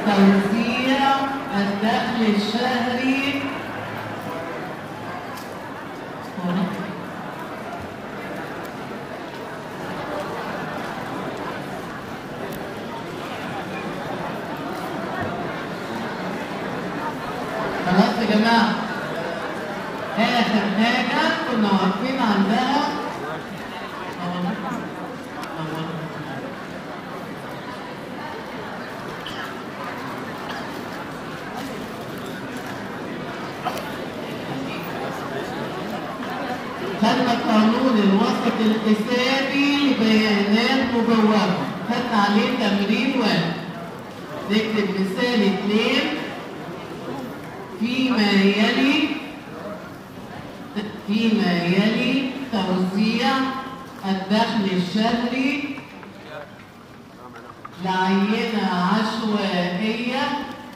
توزيع الدخل الشهري هنا. خلاص يا جماعة آخر حاجة كنا واقفين عندها أولا أولا خدنا قانون الوسط الحسابي لبيانات مجوهرة خدنا عليه تمرين واحد نكتب مثال اتنين فيما يلي فيما يلي توزيع الدخل الشهري لعينة عشوائية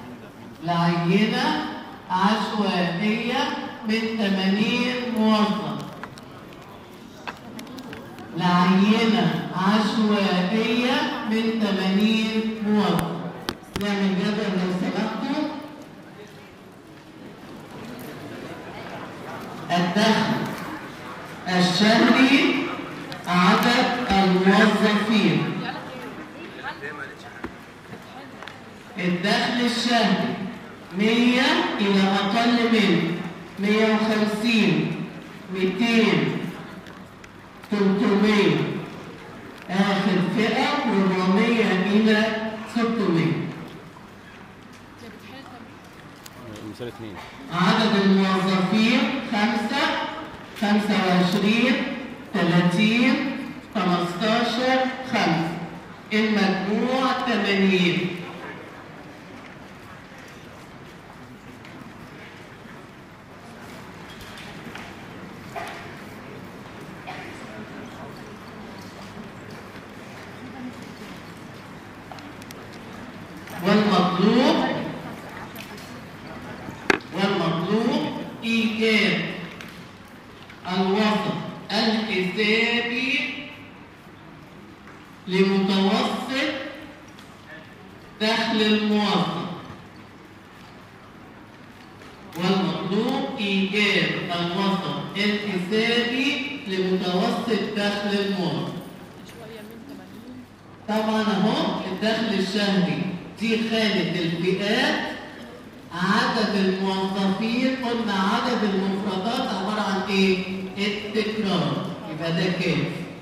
لعينة عشوائية من 80 موظف لعينة عشوائية من 80 موظف نعمل جدول لو سمحتوا الدخل الشهري عدد الموظفين الدخل الشهري 100 إلى أقل من 150 200 300 آخر فئة 400 إلى 600 مثال اثنين عدد الموظفين خمسة خمسة وعشرين ثلاثين خمستاشر خمسة المجموع ثمانين والمطلوب والمطلوب إيجاد الوسط الحسابي لمتوسط دخل الموظف والمطلوب إيجاد الوسط الحسابي لمتوسط دخل الموظف طبعا اهو الدخل الشهري دي خانة الفئات عدد الموظفين قلنا عدد المفردات عبارة عن ايه؟ التكرار يبقى ده كام؟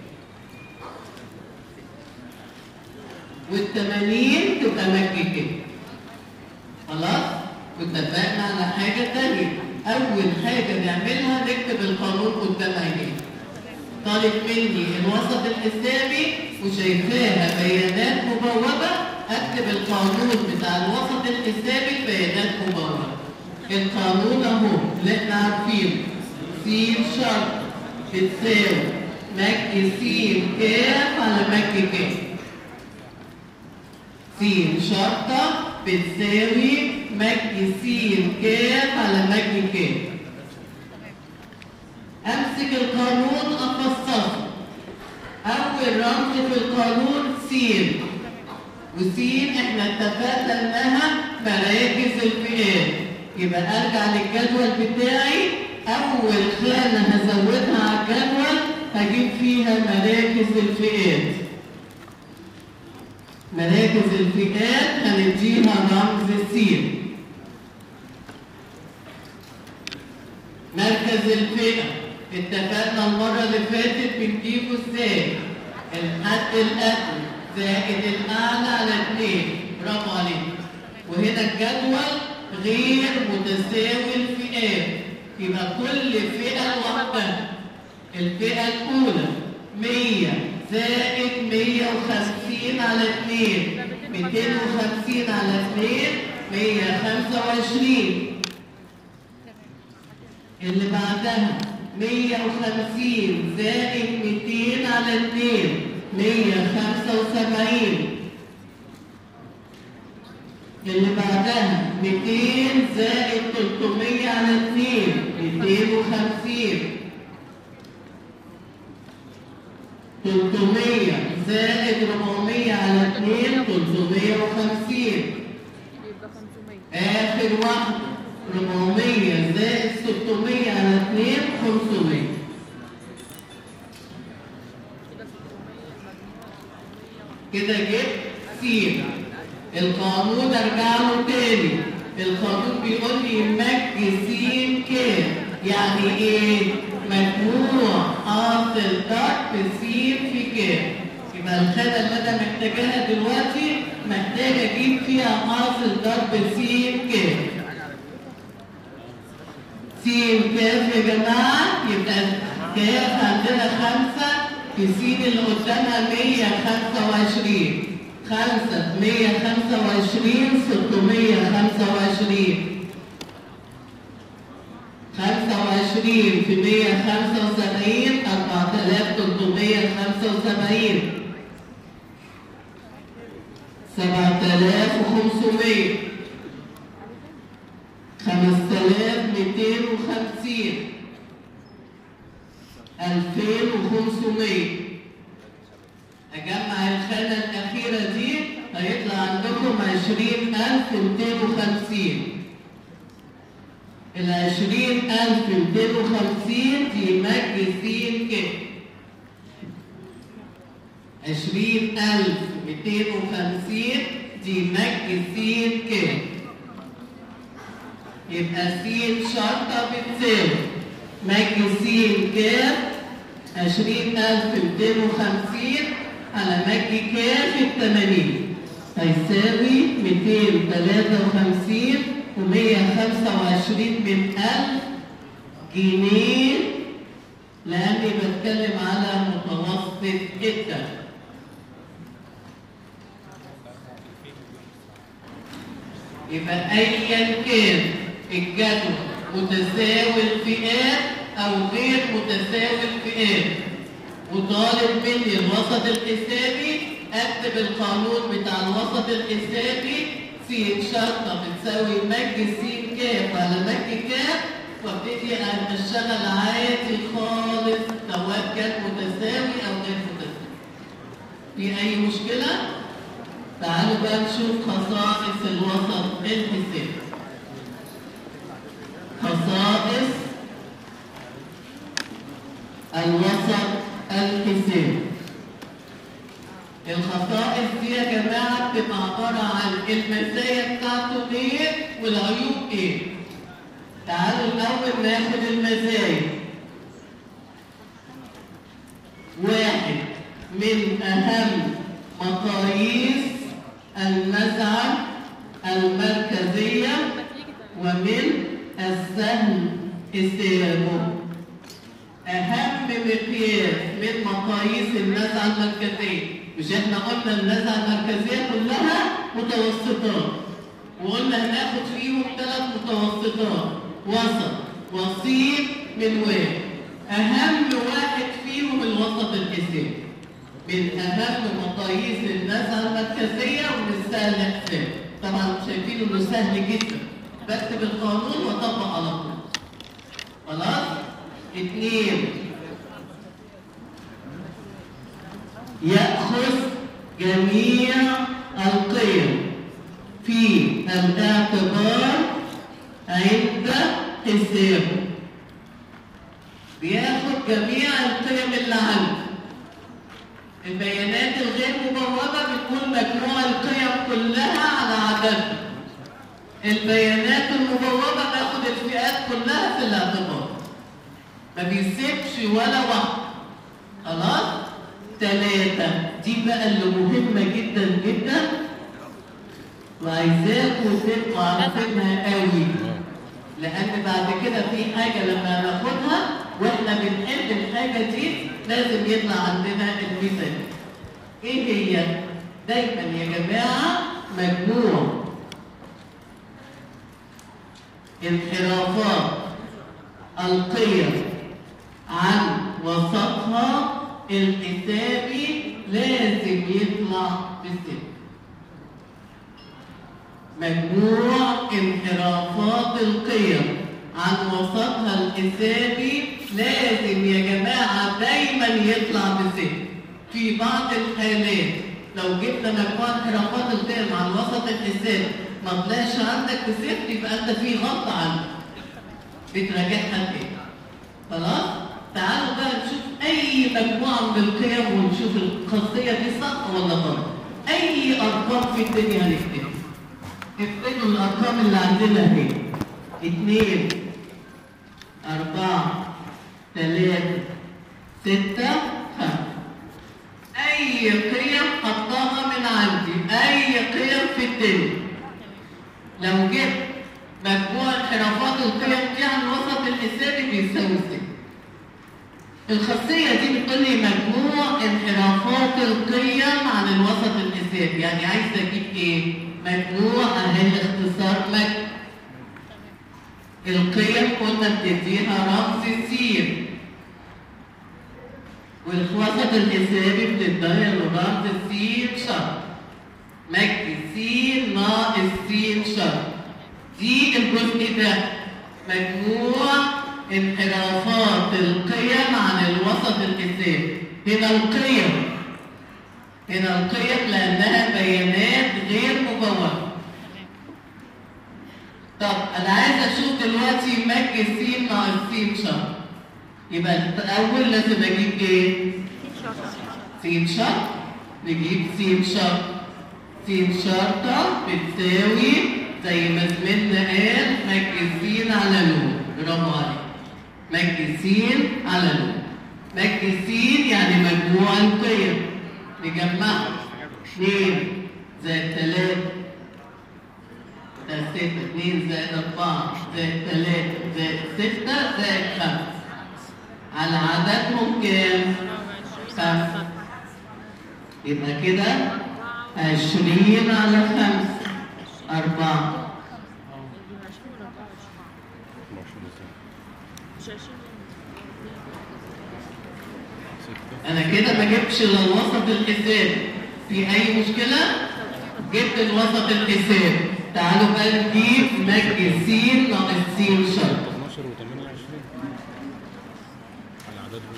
والثمانين تبقى مكي كده خلاص؟ واتفقنا على حاجة تانية أول حاجة نعملها نكتب القانون قدام عينينا طالب مني الوسط الحسابي وشايفاها بيانات مبوبة اكتب القانون بتاع الوسط الحسابي بيانات مبوبة القانون اهو اللي احنا عارفينه س شرط بتساوي مج س كاف على مج كاف س شرطة بتساوي مج س كاف على مج كاف امسك القانون افصصه اول رمز في القانون س وس احنا اتفقنا انها مراكز الفئات يبقى ارجع للجدول بتاعي اول خانه هزودها على الجدول هجيب فيها مراكز الفئات مراكز الفئات هنديها رمز س مركز الفئة اتفقنا المرة اللي فاتت بنجيبه ازاي؟ الحد الأدنى زائد الأعلى على اتنين برافو عليك وهنا الجدول غير متساوي الفئات يبقى كل فئة لوحدها الفئة الأولى 100 زائد 150 على 2 250 على 2 125 اللي بعدها 150 زائد 200 على 2 175 اللي بعدها 200 زائد 300 على 2 250 300 زائد 400 على 2 350 يبقى 500 آخر واحدة 400 زائد 600 على 2 500 كده 600 مجموع كده جبت س القانون ارجع له تاني القانون بيقول لي مج س كام يعني ايه مجموع حاصل ضرب س في كام يبقى الخانه اللي انا محتاجاها دلوقتي محتاج اجيب فيها حاصل ضرب س كام س كام يا جماعه يبقى كام عندنا خمسه في س اللي قدامها 125 خمسة 125 625 25 في 175 4375 7500 5250 2500 أجمع الخانة الأخيرة دي هيطلع عندكم 20250 ال 20250 دي مج س كام؟ 20250 دي مج س كام؟ يبقى س شرطة بتساوي مج س كام؟ 20250 على مج كام في التمانين هيساوي 253 و125 من ألف جنيه لأني بتكلم على متوسط جدا يبقى أيا كان الجدول متساوي الفئات أو غير متساوي الفئات وطالب مني الوسط الحسابي اكتب القانون بتاع الوسط الحسابي س شرطه بتساوي مج س كاف على مج كاف وابتدي اشتغل عادي خالص سواء كان متساوي او غير متساوي. في اي مشكله؟ تعالوا بقى نشوف خصائص الوسط الحسابي. خصائص الوسط الحسابي الخصائص دي يا جماعه بتبقى عباره عن المزايا بتاعته ايه والعيوب ايه تعالوا الاول ناخد المزايا واحد من اهم مقاييس النزعه المركزيه ومن السهل استيعابه أهم مقياس من مقاييس النزعة المركزية مش احنا قلنا النزعة المركزية كلها متوسطات وقلنا هناخد فيهم ثلاث متوسطات وسط وسيط من واحد أهم واحد فيهم الوسط الحسابي من أهم مقاييس النزعة المركزية ومن السهل حساب طبعا شايفين إنه سهل جدا بكتب القانون وأطبق على طول خلاص؟ اثنين يأخذ جميع القيم في الاعتبار عند حسابه بياخد جميع القيم اللي عنده البيانات الغير مبوبة بتكون مجموع القيم كلها على عددها البيانات المبوبة باخد الفئات كلها في الاعتبار ما بيسيبش ولا واحد خلاص ثلاثة دي بقى اللي مهمة جدا جدا وعايزاكم تبقوا عارفينها قوي لأن بعد كده في حاجة لما ناخدها واحنا بنحل الحاجة دي لازم يطلع عندنا الميزة دي. ايه هي؟ دايما يا جماعة مجموع انحرافات القيم عن وسطها الحسابي لازم يطلع بصفر مجموع انحرافات القيم عن وسطها الحسابي لازم يا جماعة دايما يطلع بصفر في بعض الحالات لو جبنا مجموع انحرافات القيم عن وسط الحساب ما طلعش عندك وصفر يبقى انت في غلطه عندك بتراجعها تاني خلاص تعالوا بقى نشوف اي مجموعه من القيم ونشوف الخاصيه دي صح ولا غلط اي ارقام في الدنيا هنكتبها اكتبوا الارقام اللي عندنا اهي اتنين اربعه تلاته سته خمسه اي قيم حطها من عندي اي قيم في الدنيا لو جبت مجموع انحرافات القيم دي عن الوسط الحسابي بيساوي صفر الخاصية دي بتقول لي مجموع انحرافات القيم عن الوسط الحسابي يعني عايز اجيب ايه؟ مجموع اهي الاختصار مجموع القيم كنا بتديها رمز س والوسط الحسابي بتديها رمز س شرط مجد س ناقص س شرط دي الجزء ده مجموع انحرافات القيم عن الوسط الحسابي هنا القيم هنا القيم لانها بيانات غير مبوبه طب انا عايز اشوف دلوقتي مج س ناقص س شرط يبقى الاول لازم اجيب ايه س شرط نجيب س شرط س شرطه بتساوي زي ما زميلنا قال مج س على لون برافو عليك مج س على لون مج س يعني مجموع القيم نجمعها 2 زائد 3 ده 6 2 زائد 4 زائد 3 زائد 6 زائد 5 على عددهم كام؟ 5 يبقى كده 20 على 5 4 انا كده ما جبتش الا الوسط الحسابي في اي مشكله جبت الوسط الحسابي تعالوا بقى نجيب مج س ناقص س شرط 12 و28 على عددهم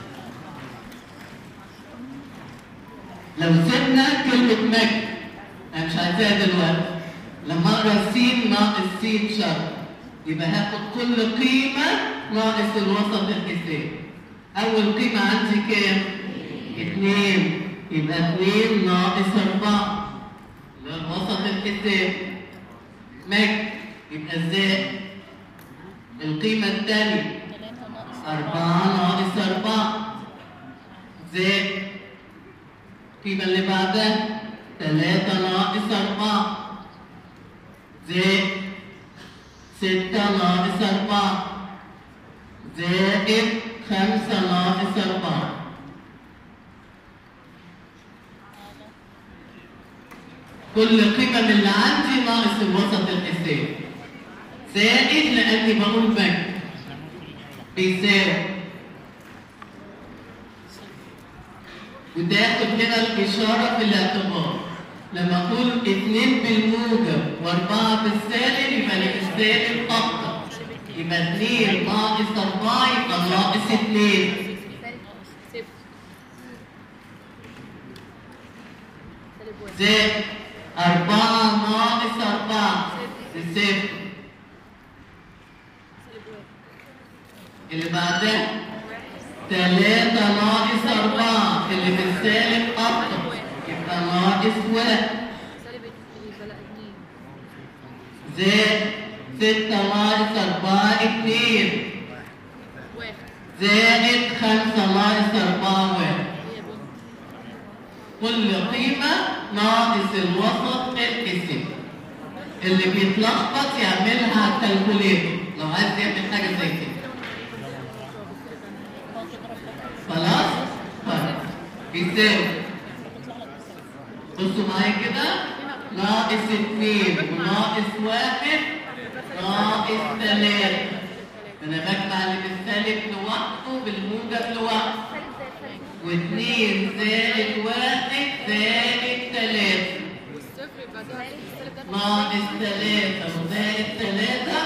لو سيبنا كلمه مج انا مش عايزاها دلوقتي لما اقرا س ناقص س شرط يبقى هاخد كل قيمه ناقص الوسط الحسابي اول قيمه عندي كام؟ اتنين يبقى اتنين ناقص أربعة اللي هو الوسط الحساب مج يبقى ازاي؟ القيمة التانية أربعة ناقص أربعة زائد القيمة اللي بعدها تلاتة ناقص أربعة زائد ستة ناقص أربعة زائد خمسة ناقص أربعة كل قيمة من اللي عندي ناقص الوسط الحسابي زائد لأني بقول بنك بيساوي وتاخد هنا الإشارة في الاعتبار لما أقول اتنين بالموجب وأربعة بالسالب يبقى لك السالب أكتر يبقى اتنين ناقص أربعة يبقى ناقص اتنين زائد أربعة ناقص أربعة الصفر اللي بعدها تلاتة ناقص أربعة اللي بالسالب أكتر يبقى ناقص واحد زائد ستة ناقص أربعة اتنين زائد خمسة ناقص أربعة واحد كل قيمة ناقص الوسط الحسابي اللي بيتلخبط يعملها على الكالكوليتر لو عايز يعمل حاجة زي كده خلاص؟ طيب بيساوي بصوا معايا كده ناقص اتنين وناقص واحد ناقص تلاتة أنا بجمع اللي بالسالب لوحده بالموجب لوحده واثنين زائد واحد زائد ثلاثة ناقص ثلاثة وزائد ثلاثة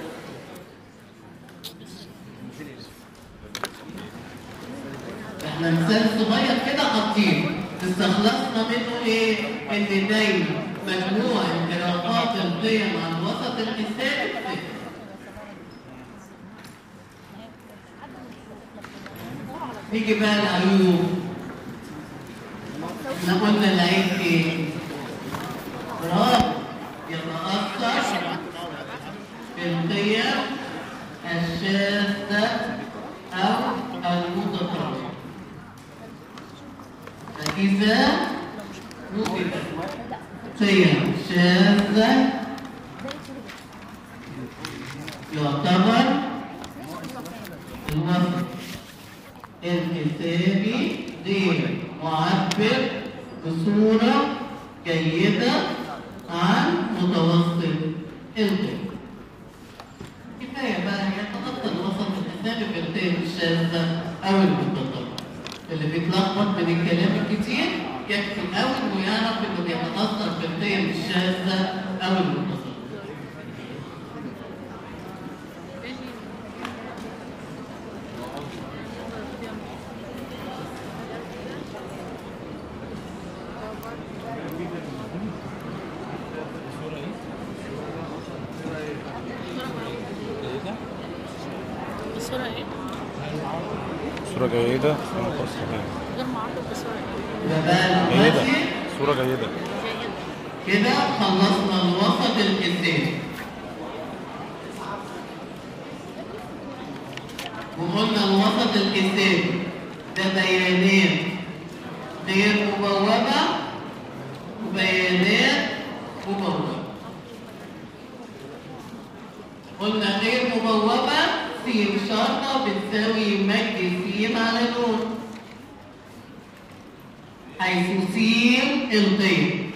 احنا مثال صغير كده حاطين استخلصنا منه ايه؟ ان دايما مجموع انحرافات القيم القيم عن الوسط الحسابي بصفر نيجي بقى العيوب احنا قلنا العيب ايه؟ رد يتأثر بالقيم الشاذة أو المتطرفة فإذا وجدت قيم شاذة يعتبر الوسط الحسابي غير معبر بصورة جيدة عن متوسط القيم كفاية بقى يتغطى الوسط الحسابي بالقيم الشاذة أو المتطرفة اللي بيتلخبط من الكلام الكتير يكفي قوي انه يعرف انه بيتأثر بالقيم الشاذة أو المتطرفة الصورة ايه؟ صورة جيدة ومتوسطة غير معقد بصورة ايه؟ ده بقى جيدة دلوقتي صورة جيدة جيد كده خلصنا الوسط الحسابي وقلنا الوسط الحسابي ده بيانات غير مبوبة وبيانات مبوبة قلنا غير مبوبة س شرطة بتساوي مج س على نون حيث س القيم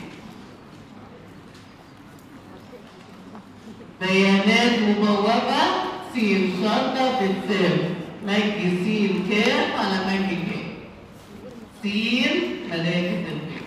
بيانات مبوبة س شرطة بتساوي مج س كام على مج كام س ملاكة القيم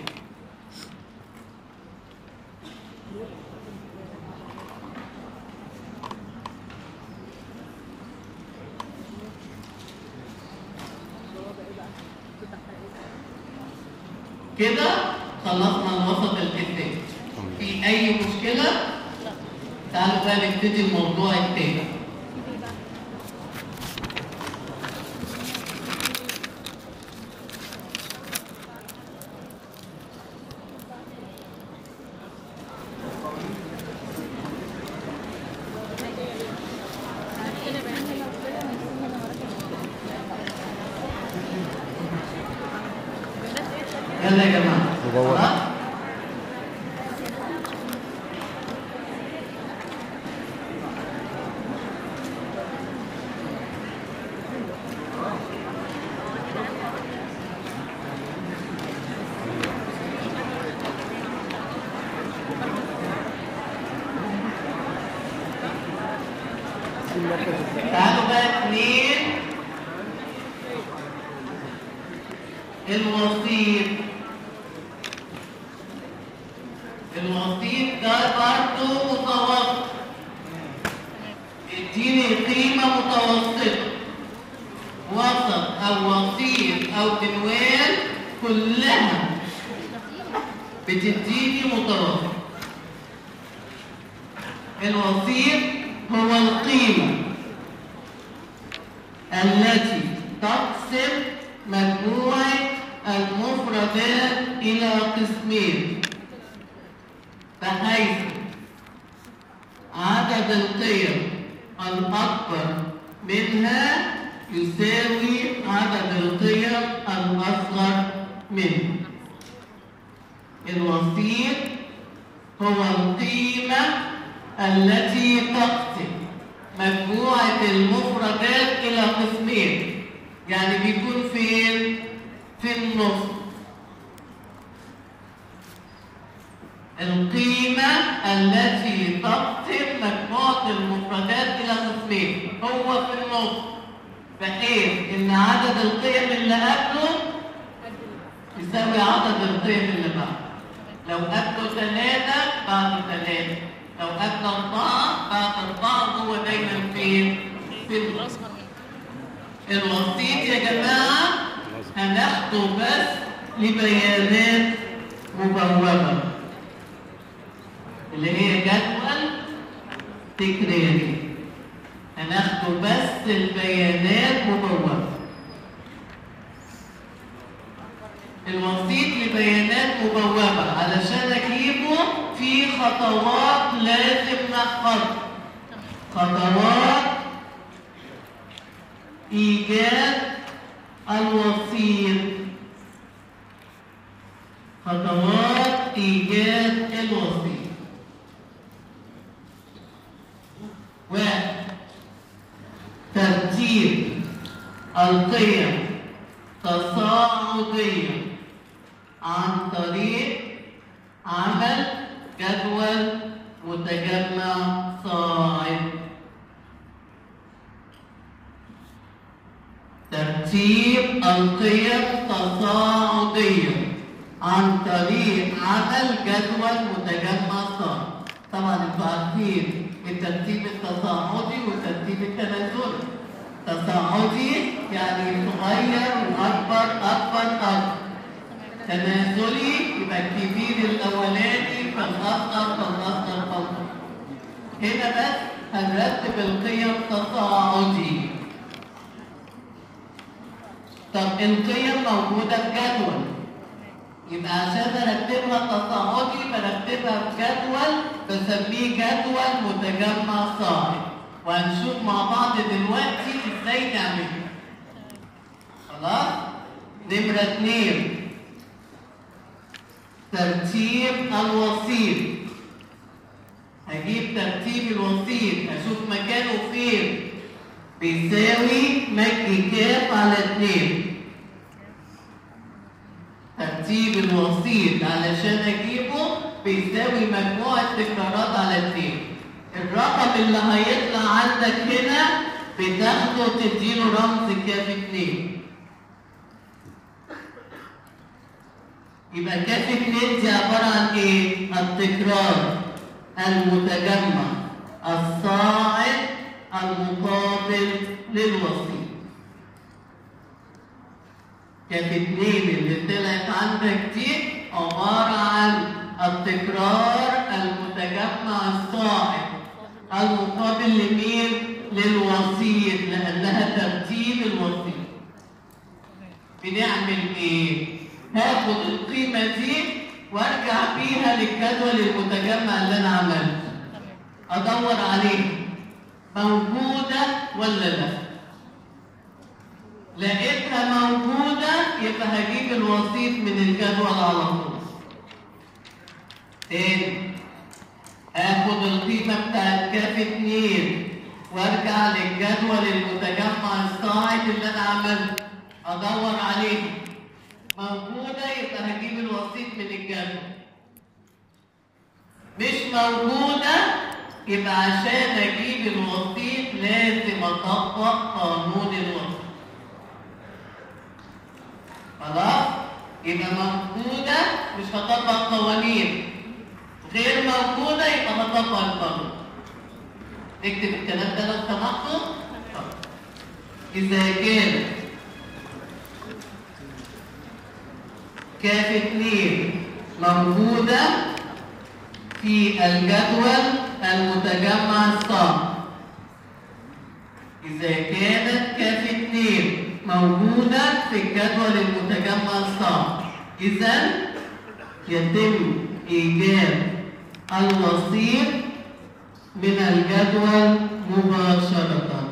كده خلصنا الوسط الحسابي في أي مشكلة؟ تعالوا بقى نبتدي الموضوع التاني يلا يا جماعة مبوبة. خلاص؟ تعالوا بقى اتنين الوسيط الوسيط ده برضه متوسط اديني قيمة متوسطة وسط أو وسيط أو تنوين كلها بتديني متوسط الوسيط هو القيمة التي تقسم مجموعة المفردات إلى قسمين بحيث عدد القيم الأكبر منها يساوي عدد القيم الأصغر منها الوسيط هو القيمة التي تقسم مجموعة المفردات إلى قسمين يعني بيكون فين؟ في النص القيمة التي تقسم مجموعة المفردات إلى قسمين هو في النص بحيث إن عدد القيم اللي قبله يساوي عدد القيم اللي بعده لو قبله ثلاثة بعد ثلاثة لو قبله أربعة بعد أربعة هو دايما فين؟ في النص الأصغر منه الوسيط يا جماعة هناخده بس لبيانات مبوبة اللي هي جدول تكراري هناخده بس البيانات مبوبة الوسيط لبيانات مبوبة علشان اجيبه في خطوات لازم نحفظها خطوات ايجاد الوسيط خطوات ايجاد الوسيط واحد ترتيب القيم تصاعديا عن طريق عمل جدول متجمع صاعد ترتيب القيم تصاعديا عن طريق عمل جدول متجمع صاعد طبعا انتوا عارفين الترتيب التصاعدي والترتيب التنازلي تصاعدي يعني صغير واكبر اكبر اكبر تنازلي يبقى الكبير الاولاني فالاصغر فالاصغر فالاصغر هنا بس هنرتب القيم تصاعدي طب القيم موجوده في جدول يبقى عشان ارتبها تصاعدي برتبها في جدول بسميه جدول متجمع صاعد وهنشوف مع بعض دلوقتي ازاي نعمله خلاص نمرة اتنين ترتيب الوسيط هجيب ترتيب الوسيط اشوف مكانه فين بيساوي مج كاف على اتنين ترتيب الوسيط علشان اجيبه بيساوي مجموع التكرارات على اتنين الرقم اللي هيطلع عندك هنا بتاخده تديله رمز كاف اتنين يبقى كاف اتنين دي عبارة عن ايه؟ التكرار المتجمع الصاعد المقابل للوسيط كاف اتنين اللي طلعت عندك دي عبارة عن التكرار المتجمع الصاعد المقابل لمين؟ للوسيط لأنها ترتيب الوسيط بنعمل ايه؟ هاخد القيمة دي وارجع بيها للجدول المتجمع اللي انا عملته ادور عليها موجودة ولا لا؟ لقيتها موجودة يبقى هجيب الوسيط من الجدول على طول. تاني اخد القيمة بتاعت كاف اتنين وارجع للجدول المتجمع الصاعد اللي انا عملته ادور عليه موجودة يبقى هجيب الوسيط من الجدول مش موجودة يبقى عشان اجيب الوسيط لازم اطبق قانون الوسيط خلاص يبقى موجودة مش هطبق قوانين غير موجودة يبقى هطبق القانون اكتب الكلام ده لو سمحتوا طب. إذا كانت كاف اتنين موجودة في الجدول المتجمع الصام إذا كانت كاف اتنين موجودة في الجدول المتجمع الصام إذا يتم إيجاد الوسيط من الجدول مباشرة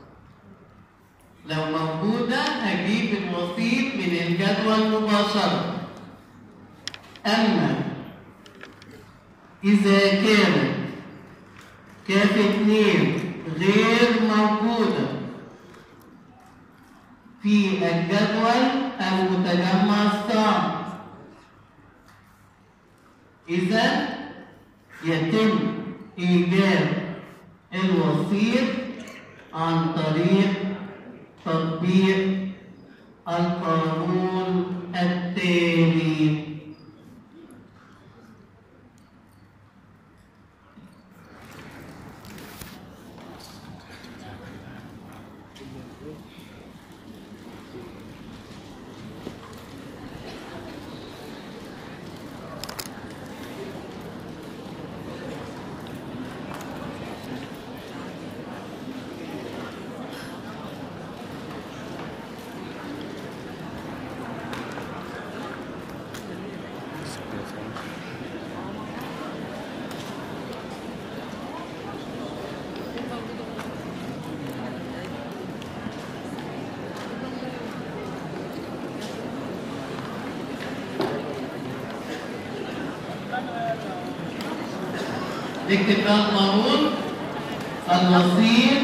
لو موجودة هجيب الوسيط من الجدول مباشرة أما إذا كانت كاف اتنين غير موجودة في الجدول المتجمع الصعب إذا يتم إيجاد الوسيط عن طريق تطبيق القانون التالي نكتب بقى القانون الوسيط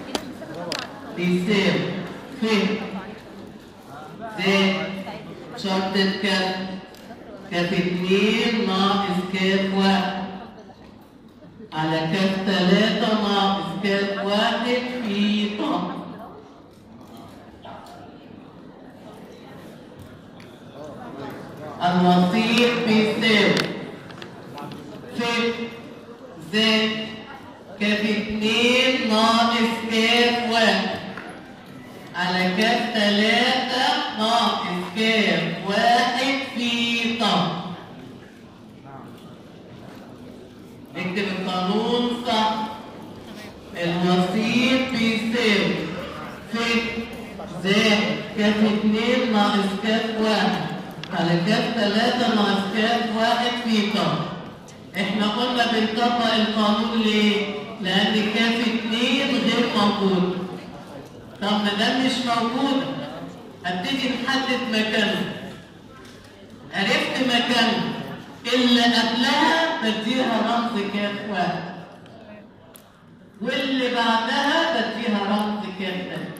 بيساوي ف زائد شرطة كاف كاف اتنين ناقص كاف واحد على كاف تلاتة ناقص كاف واحد في طه الوسيط بيساوي ف زائد كاف اتنين ناقص كاف واحد على كاف تلاتة ناقص كاف واحد في طه اكتب القانون صح الوسيط بيساوي ف زائد كاف اتنين ناقص كاف واحد على كاف تلاتة ناقص كاف واحد في طه احنا قلنا بنطبق القانون ليه؟ لأن كاف اتنين غير موجود طب ما دام مش موجود هبتدي نحدد مكانه عرفت مكانه اللي قبلها بديها رمز كاف واحد واللي بعدها بديها رمز كاف تاني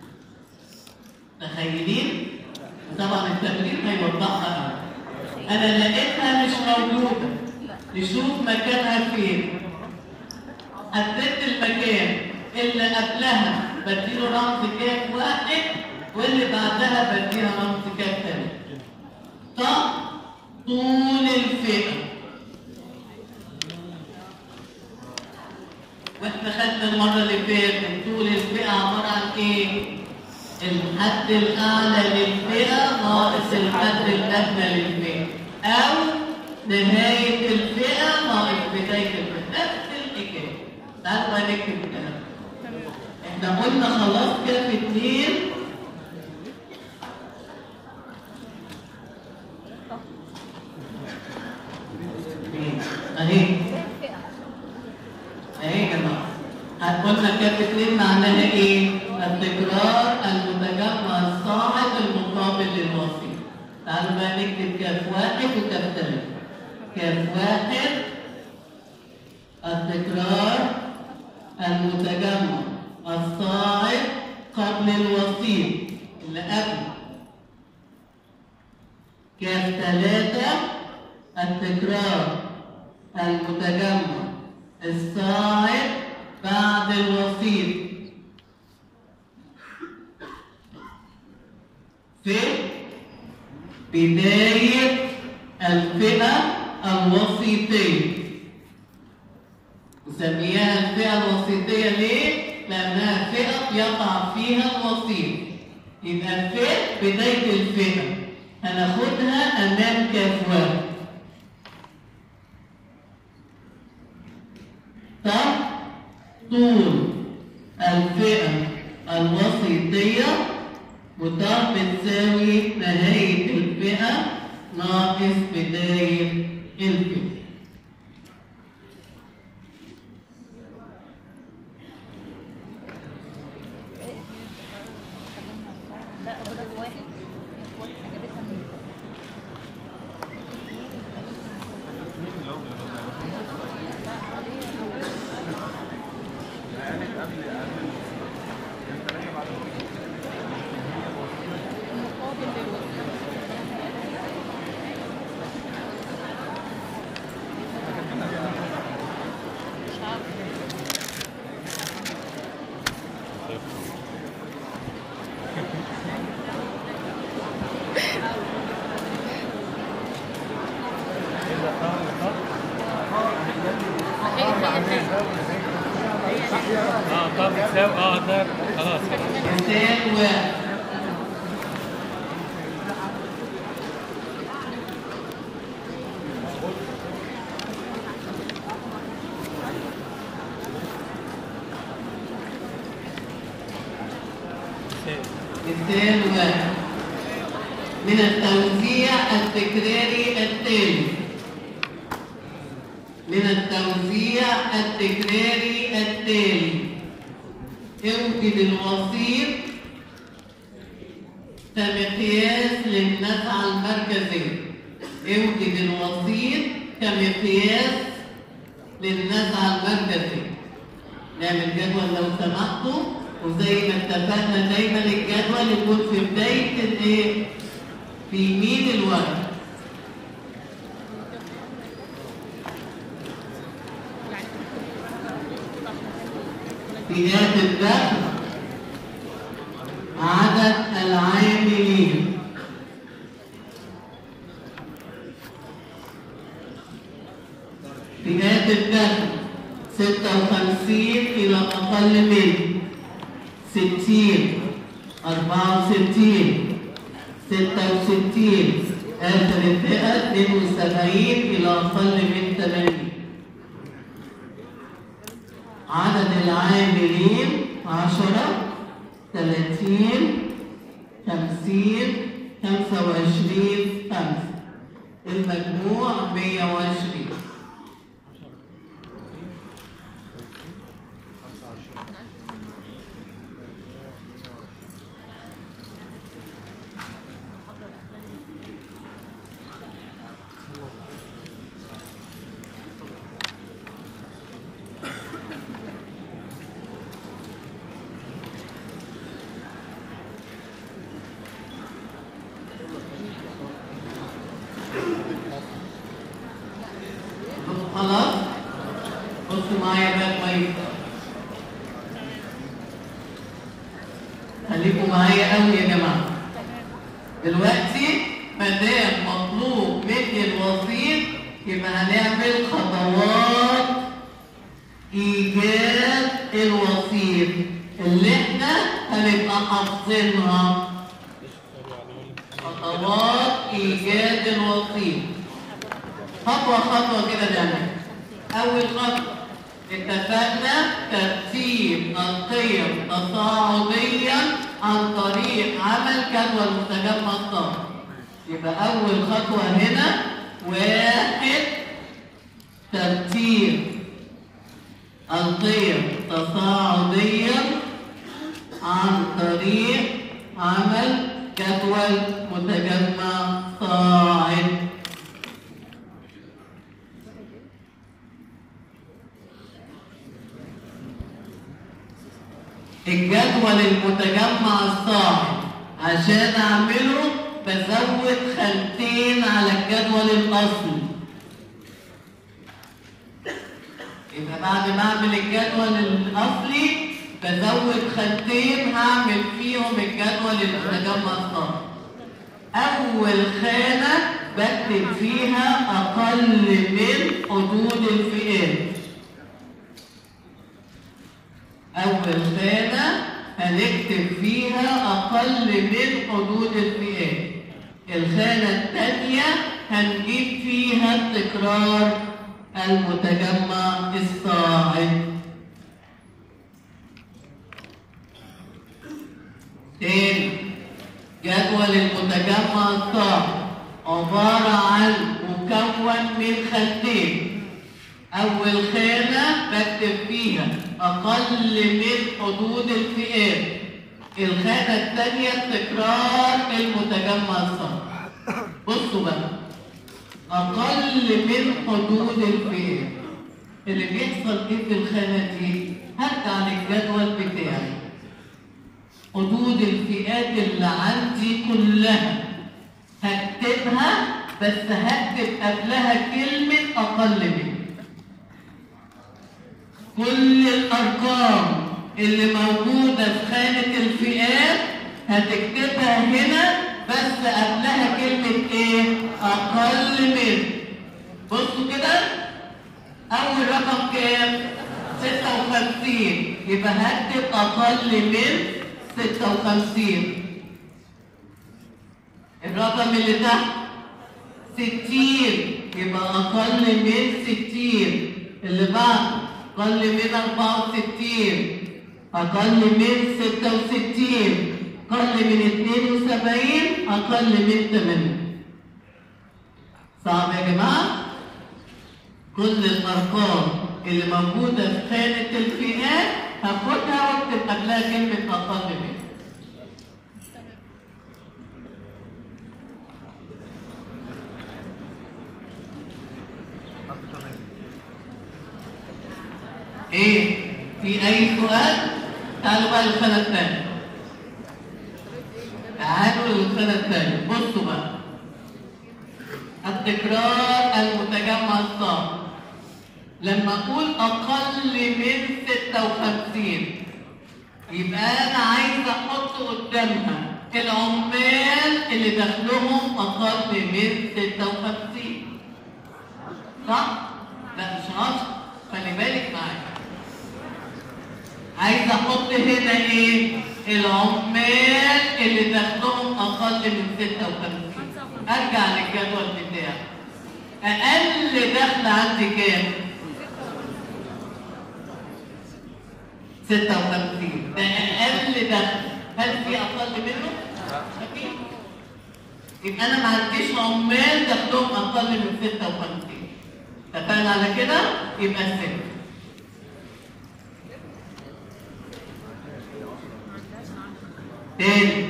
تخيلين؟ طبعا التمرين هيوضحها أوي. انا لقيتها مش موجوده نشوف مكانها فين حددت المكان اللي قبلها بديله رمز كاف واحد واللي بعدها بديها رمز كاف تاني طب طول الفئه واحنا خدنا المره اللي فاتت طول الفئه عباره عن ايه؟ الحد الاعلى للفئه ناقص الحد الادنى للفئه او نهايه الفئه ناقص بدايه الفئه نفس الحكايه تعالوا بقى نكتب الكلام احنا قلنا خلاص كده في اتنين اهي اهي يا جماعه هتقولنا كاف اتنين معناها ايه؟ التكرار المتجمع الصاعد المقابل للوسيط. تعالوا بقى نكتب كاف واحد وكاف ثلاثة. كاف واحد التكرار المتجمع الصاعد قبل الوسيط اللي قبل. كاف ثلاثة التكرار المتجمع الصاعد بعد الوسيط في بداية الفئة الوسيطية نسميها الفئة الوسيطية ليه؟ لأنها فئة يقع فيها الوسيط يبقى في بداية الفئة هناخدها أمام كاف واحد طب طول الفئة الوسيطية وطب بتساوي نهاية الفئة ناقص بداية الفئة اه طب بتساوي اه ده خلاص مثال واحد مثال واحد من التوزيع التكراري التالي من التوزيع التكراري التالي اوجد الوسيط كمقياس للنفعة المركزية اوجد الوسيط كمقياس للناس على المركزي نعمل جدول لو سمحتوا وزي ما اتفقنا دايما الجدول يكون في بداية الايه؟ في يمين الورق فئات الدخل عدد العاملين فئات الدخل ستة وخمسين إلى أقل من ستين أربعة وستين ستة وستين آخر الفئة اتنين وسبعين إلى أقل من ثمانين عدد العاملين عشرة ثلاثين خمسين خمسة وعشرين خمسة المجموع مية وعشرين خلاص بصوا معايا بقى كويس خليكم معايا قوي يا جماعه دلوقتي ما دام مطلوب مني الوسيط يبقى هنعمل خطوات ايجاد الوسيط اللي احنا هنبقى حافظينها خطوات ايجاد الوسيط خطوة خطوة كده نعمل أول خطوة اتفقنا ترتيب القيم تصاعديا عن طريق عمل جدول متجمع الطاقة يبقى أول خطوة هنا واحد ترتيب القيم تصاعديا عن طريق عمل جدول متجمع صاعد الجدول المتجمع الصاعد عشان اعمله بزود خانتين على الجدول الاصلي يبقى بعد ما اعمل الجدول الاصلي بزود خانتين هعمل فيهم الجدول المتجمع الصاعد اول خانه بكتب فيها اقل من حدود الفئات أول خانة هنكتب فيها أقل من حدود الفئات الخانة الثانية هنجيب فيها التكرار المتجمع الصاعد تاني جدول المتجمع الصاعد عبارة عن مكون من خانتين أول خانة بكتب فيها أقل من حدود الفئات الخانة الثانية تكرار المتجمع الصغير بصوا بقى أقل من حدود الفئات اللي بيحصل إيه في الخانة دي هرجع للجدول بتاعي حدود الفئات اللي عندي كلها هكتبها بس هكتب قبلها كلمة أقل من كل الأرقام اللي موجودة في خانة الفئات هتكتبها هنا بس قبلها كلمة ايه؟ أقل من بصوا كده أول رقم كام؟ 56 يبقى هكتب أقل من 56 الرقم اللي تحت 60 يبقى أقل من 60 اللي بعده أقل من 64 أقل من 66 أقل من 72 أقل من 80 صعب يا جماعة؟ كل الأرقام اللي موجودة في خانة الفئات هاخدها واكتب قبلها كلمة أقل من ايه في اي سؤال تعالوا بقى للسنه الثانيه تعالوا للسنه الثانيه بصوا بقى التكرار المتجمع الصعب لما اقول اقل من 56 يبقى انا عايز احط قدامها العمال اللي دخلهم اقل من 56 صح؟ لا مش غلط خلي بالك معايا عايز احط هنا ايه؟ العمال اللي دخلهم اقل من 56 ارجع للجدول بتاعي اقل دخل عندي كام؟ 56 ده اقل دخل هل في اقل منه؟ أكيد. يبقى انا ما عنديش عمال دخلهم اقل من 56 اتفقنا على كده؟ يبقى الست تاني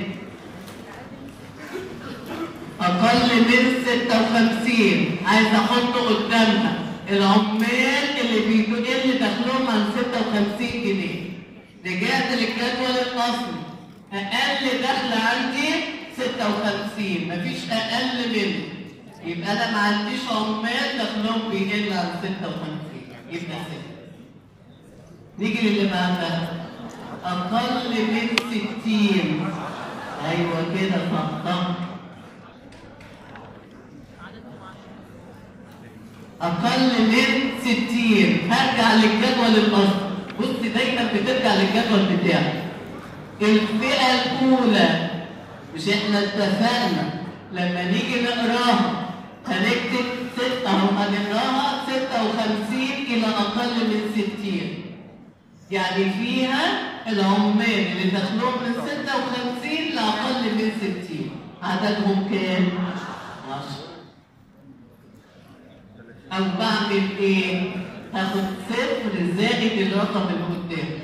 أقل من 56 عايز أحط قدامها العمال اللي بيجوا اللي دخلهم عن 56 جنيه رجعت للجدول الأصلي أقل دخل عندي 56 مفيش أقل منه يبقى أنا ما عنديش عمال دخلهم بيقل عن 56 يبقى 6 نيجي للي بعدها أقل من 60 أيوه كده صح صح أقل من 60 هرجع للجدول الأصلي بص دايما بترجع للجدول بتاعك الفئة الأولى مش احنا اتفقنا لما نيجي نقراها هنكتب ستة أهو هنقراها 56 إلى أقل من 60 يعني فيها العمال اللي دخلهم من 56 لأقل من 60 عددهم كام؟ 10 أو بعمل إيه؟ هاخد صفر زائد الرقم اللي قدامي.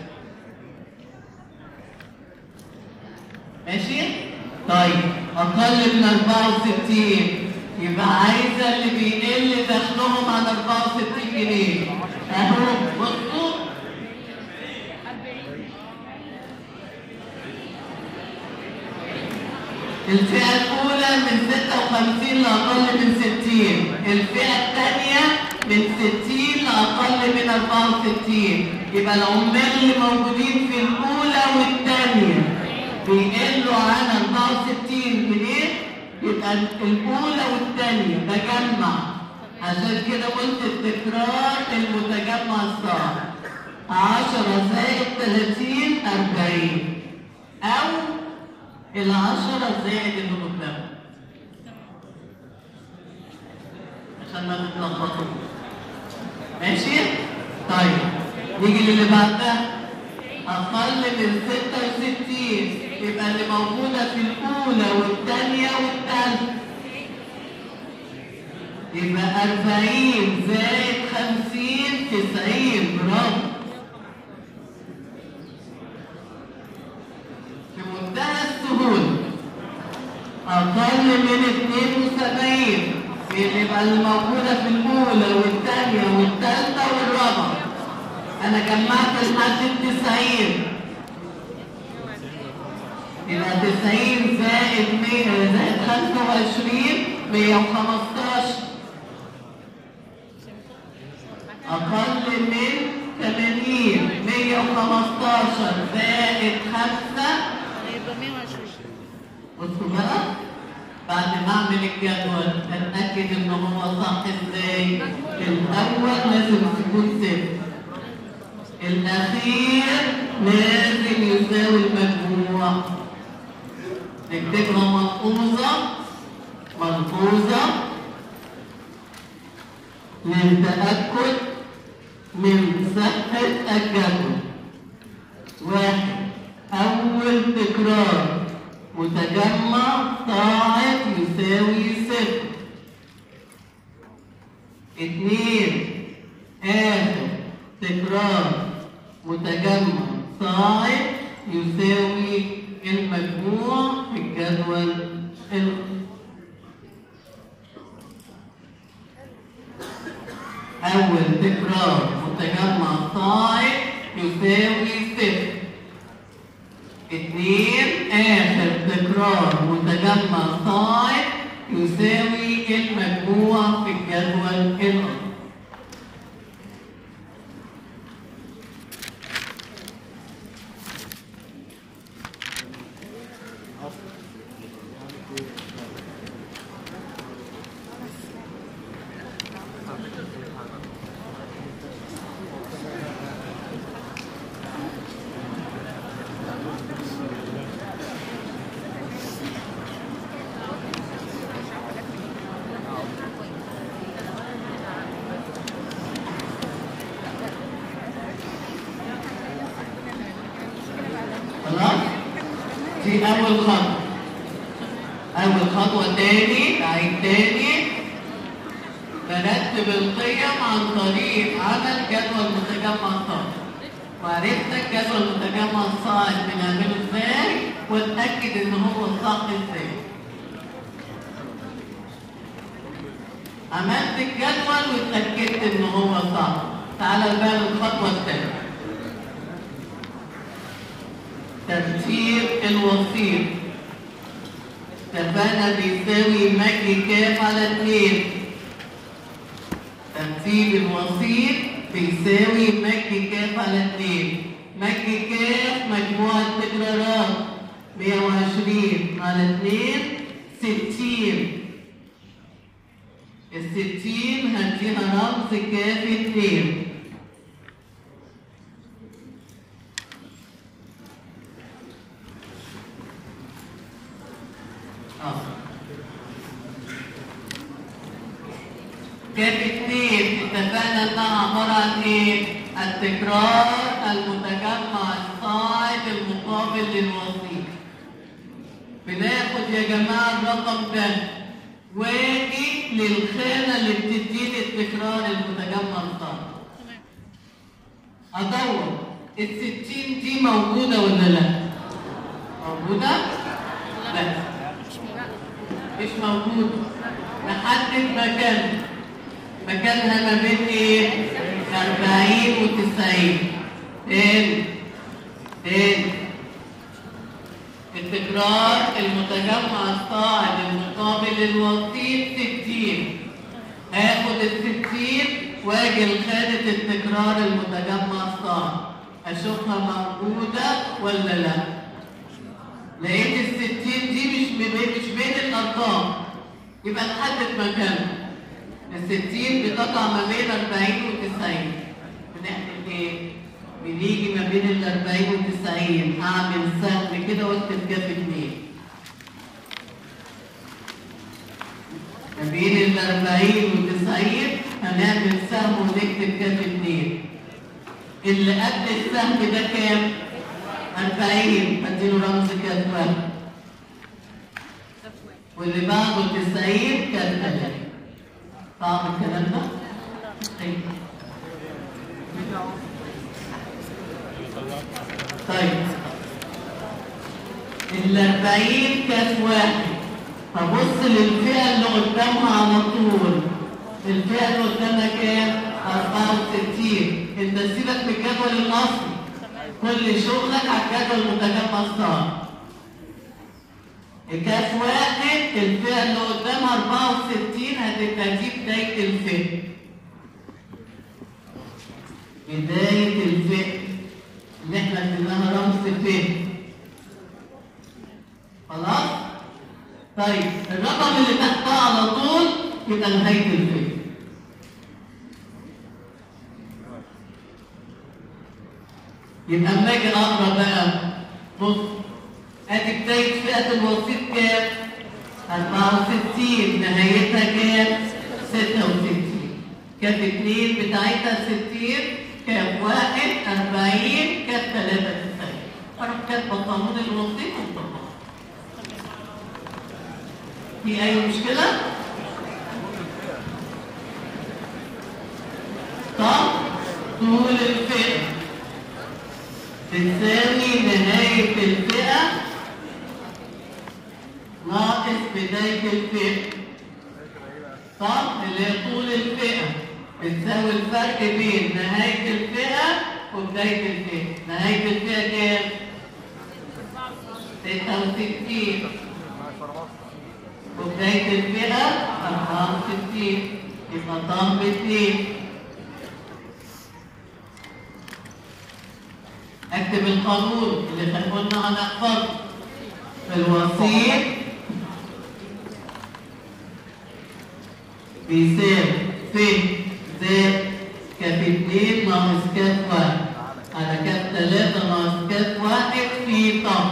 ماشي؟ طيب أقل من 64 يبقى عايزة اللي بيقل دخلهم عن 64 جنيه. أهو بصوا الفئة الأولى من 56 لأقل من 60 الفئة الثانية من 60 لأقل من 64 يبقى العمال اللي موجودين في الأولى والثانية بيقلوا عن 64 جنيه يبقى الأولى والثانية بجمع عشان كده قلت التكرار المتجمع الصعب 10 زائد 30 40 أو العشرة زائد اللي قدامه عشان ما تتلخبطوا ماشي؟ طيب نيجي للي بعدها أقل من 66 يبقى اللي موجودة في الأولى والثانية والثالثة يبقى 40 زائد 50 90 برافو في منتهى السهولة أقل من 72 يبقى الموجودة في الأولى والثانية والثالثة والرابعة أنا جمعت لحد التسعين يبقى 90 زائد 100 زائد 25 115 أقل من 80 115 زائد 5 هيبقى 120 بصوا بقى بعد ما اعمل الجدول اتاكد ان هو صح ازاي الاول لازم تكون صفر الاخير لازم يساوي المجموع نكتبها ملحوظه ملحوظه للتاكد من صحه الجدول واحد أول تكرار متجمع صاعد يساوي صفر اتنين آخر تكرار متجمع صاعد يساوي المجموع في الجدول ال أول تكرار متجمع صاعد المصاعد يساوي المجموع في الجدول الأرضي خلاص دي أول خطوة أول خطوة تاني عيد تاني برتب القيم عن طريق عمل جدول متجمع صاعد وعرفت الجدول المتجمع الصاعد بنعمله ازاي واتأكد ان هو صح ازاي عملت الجدول واتأكدت ان هو صح تعالى بقى للخطوة التانية ترتيب الوسيط اتفقنا بيساوي مج كاف على اتنين ترتيب الوسيط بيساوي مج كاف على اتنين مج كاف مجموع التكرارات 120 على اتنين 60 الستين هديها رمز كاف اتنين اه كاف اتنين اتفقنا انها عبارة عن ايه؟ التكرار المتجمع الصاعد المقابل للوسيط بناخد يا جماعة الرقم ده واجي للخانة اللي بتديني التكرار المتجمع الصاعد ادور الستين دي موجودة ولا لا؟ موجودة؟ لا مش موجودة نحدد مكان مكانها ما بين ايه؟ 40 و 90 تاني تاني التكرار المتجمع الصاعد المقابل للوسيط 60 هاخد ال 60 واجي لخانة التكرار المتجمع الصاعد اشوفها موجودة ولا لا؟ لقيت الستين دي مش بين مش بين الارقام يبقى نحدد مكانها الستين بتقع ما بين 40 و 90 بنعمل ايه؟ بنيجي ما بين ال 40 و 90 هعمل سهم كده واكتب كاف اتنين ما بين ال 40 و 90 هنعمل سهم ونكتب كاف اتنين اللي قد السهم ده كام؟ 40 اديله رمز كاف واحد واللي بعده 90 كاف ثلاثة صعب الكلام ده؟ طيب طيب ال 40 كاف واحد هبص للفئة اللي قدامها على طول الفئة اللي قدامها كام؟ 64 انت سيبك من الجدول الاصلي كل شغلك على الجدول المتجمع الصعب كاف واحد الفئة اللي قدامها 64 هتبقى دي بداية الفئة بداية الفئة اللي احنا اديناها رمز فئة خلاص؟ طيب الرقم اللي تحتها على طول يبقى نهاية الفئة يبقى اما اجي اقرا بقى بص ادي بدايه فئه الوسيط كام؟ 64 نهايتها كام؟ 66 كاف 2 بتاعتها 60 كاف 1 40 كاف 93 اروح كاتبه قانون الوسيط ومطبقه في اي مشكله؟ طب طول الفئه بتساوي نهاية الفئة ناقص بداية الفئة صح؟ اللي هي طول الفئة بتساوي الفرق بين نهاية الفئة وبداية الفئة نهاية الفئة كام؟ 66 وبداية الفئة 64 يبقى طن باتنين اكتب القانون اللي كان قلنا هنحفظه في الوسيط بيساوي ف زائد كاف اتنين ناقص كاف واحد على كاف تلاتة ناقص كاف واحد في طن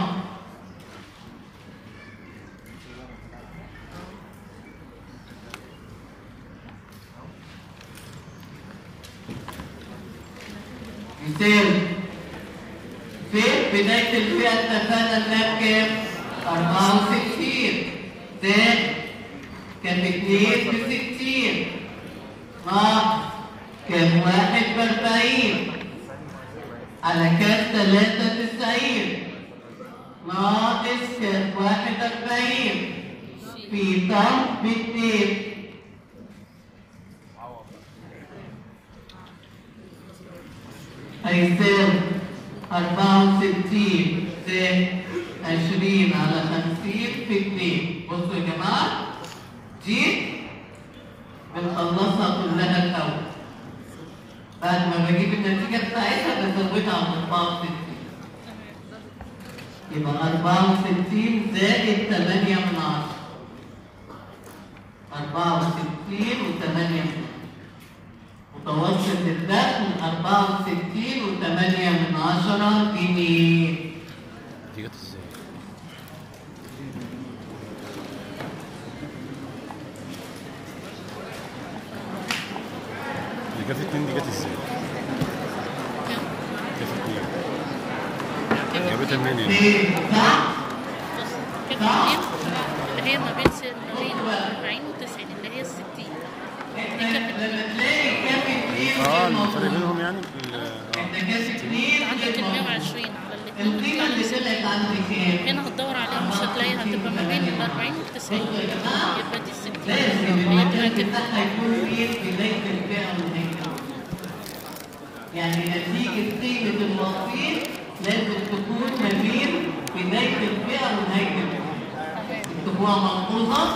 يساوي في بداية الفئة اتفقنا انها بكام؟ 64 زائد كان اتنين بستين ناقص كان واحد بأربعين على كام تلاتة تسعين ناقص كان واحد أربعين في طن باتنين هيساوي أربعة وستين زائد عشرين على خمسين في اتنين بصوا يا جماعة دي بنخلصها كلها الأول بعد ما بجيب النتيجة بتاعتها بزودها على 64 يبقى 64 زائد 8 من 10 64 و8 من 10 متوسط الدخل 64 و8 من 10 جنيه دي جت ازاي؟ اللي جت اتنين دي جت ازاي؟ جت اتنين جابتها منين يعني؟ اثنين صح؟ بص كده اتنين اللي هي ما بين س- ما بين 40 و 90 اللي هي ال 60 لما تلاقي كام اتنين اه غير الفرق موجود. بينهم يعني ال- اه انت كام اتنين عندك غير ال موجود. 120 على الاثنين القيمة اللي طلعت عندي كام؟ هنا هتدور عليها مش هتلاقيها هتبقى ما بين ال 40 وال 90 يبقى دي ال 60 لازم هي المكان دي بتاعها يكون فين بداية الفئة ونهاية يعني نتيجة قيمة الوسيط لازم تكون ما بين بداية الفئة ونهاية الفئة اكتبوها ملحوظة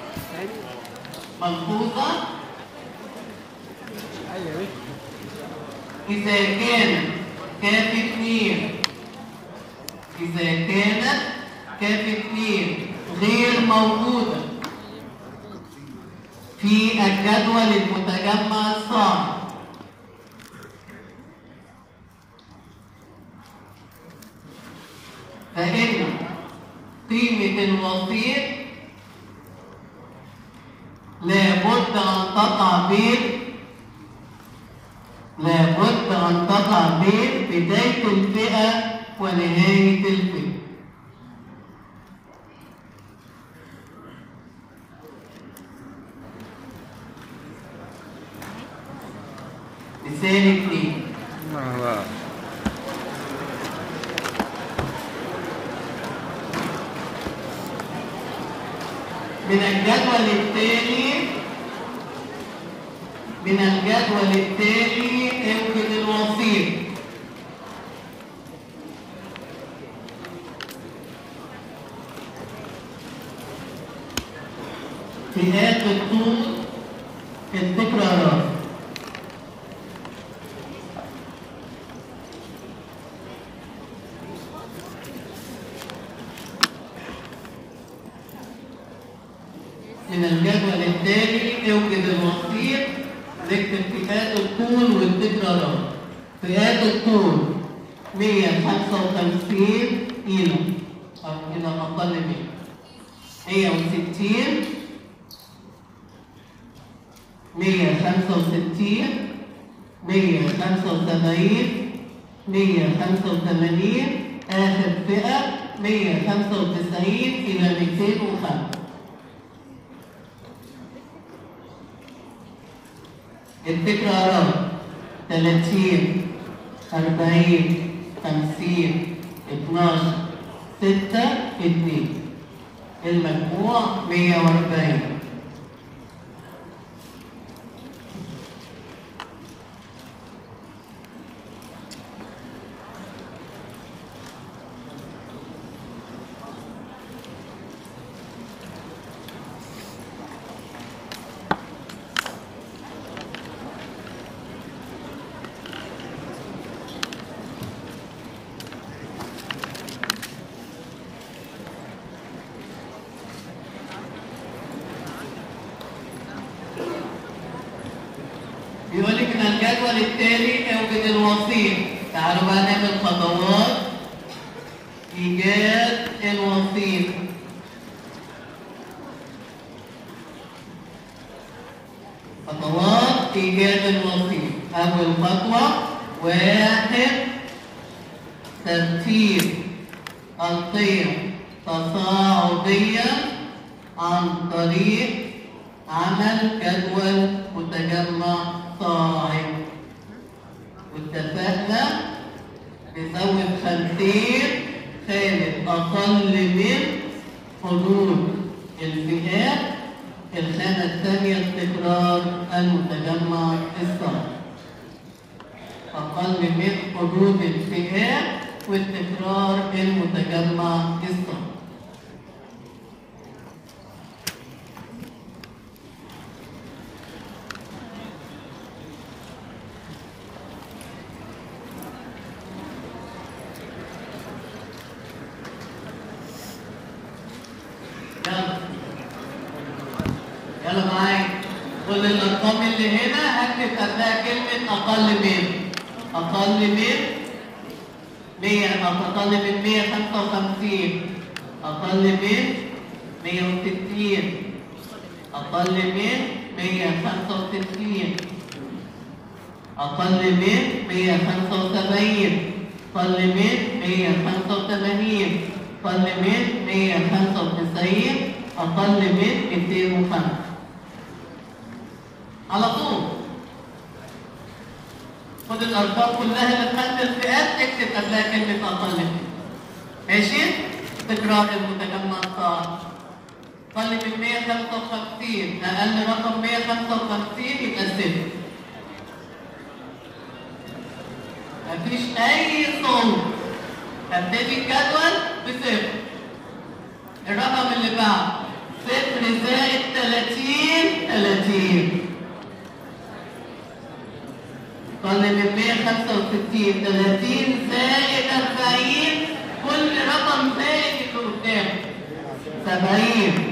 ملحوظة إذا كانت كاف اتنين إذا كانت كاف اتنين غير موجودة في الجدول المتجمع الصامت فإن قيمة الوسيط لابد أن تقع بين لابد أن تقع بين بداية الفئة ونهاية الفئة مثال اتنين آه. من الجدول التالي من الجدول التالي اوجد الوسيط فئات الطول في التكرارات من الجدول التالي اوجد الوسيط نكتب فئات الطول والتكرارات فئات الطول 155 إلى أو إلى أقل من 160 165 175 185 آخر فئة 195 إلى 205 التكرارات 30 40 50 12 6 2 المجموع 140 الجدول التالي اوجد الوسيط تعالوا بقى نعمل خطوات ايجاد الوسيط خطوات ايجاد الوسيط اول خطوه واحد ترتيب القيم تصاعديا عن طريق عمل جدول متجمع صاعد واتفقنا نسوي خمسين خالد أقل من حدود الفئات الخانة الثانية استقرار المتجمع الصاعد أقل من حدود الفئات والتكرار المتجمع الصاعد يلا يلا معايا كل الارقام اللي هنا هكتب قبلها كلمه اقل من اقل من 100 اقل من 155 اقل من 160 اقل من 165 اقل من 175 اقل من 185 اقل من 195 اقل من 205 على طول خد الارقام كلها اللي تحت الفئات اكتب قبلها كلمه اقل من ماشي تكرار المتجمع الصاعد اقل من 155 اقل رقم 155 يبقى صفر مفيش اي صوت هبتدي الجدول بصفر الرقم اللي بعده صفر زائد 30 30 أقل من 165 30 زائد 40 كل رقم زائد اللي قدامه 70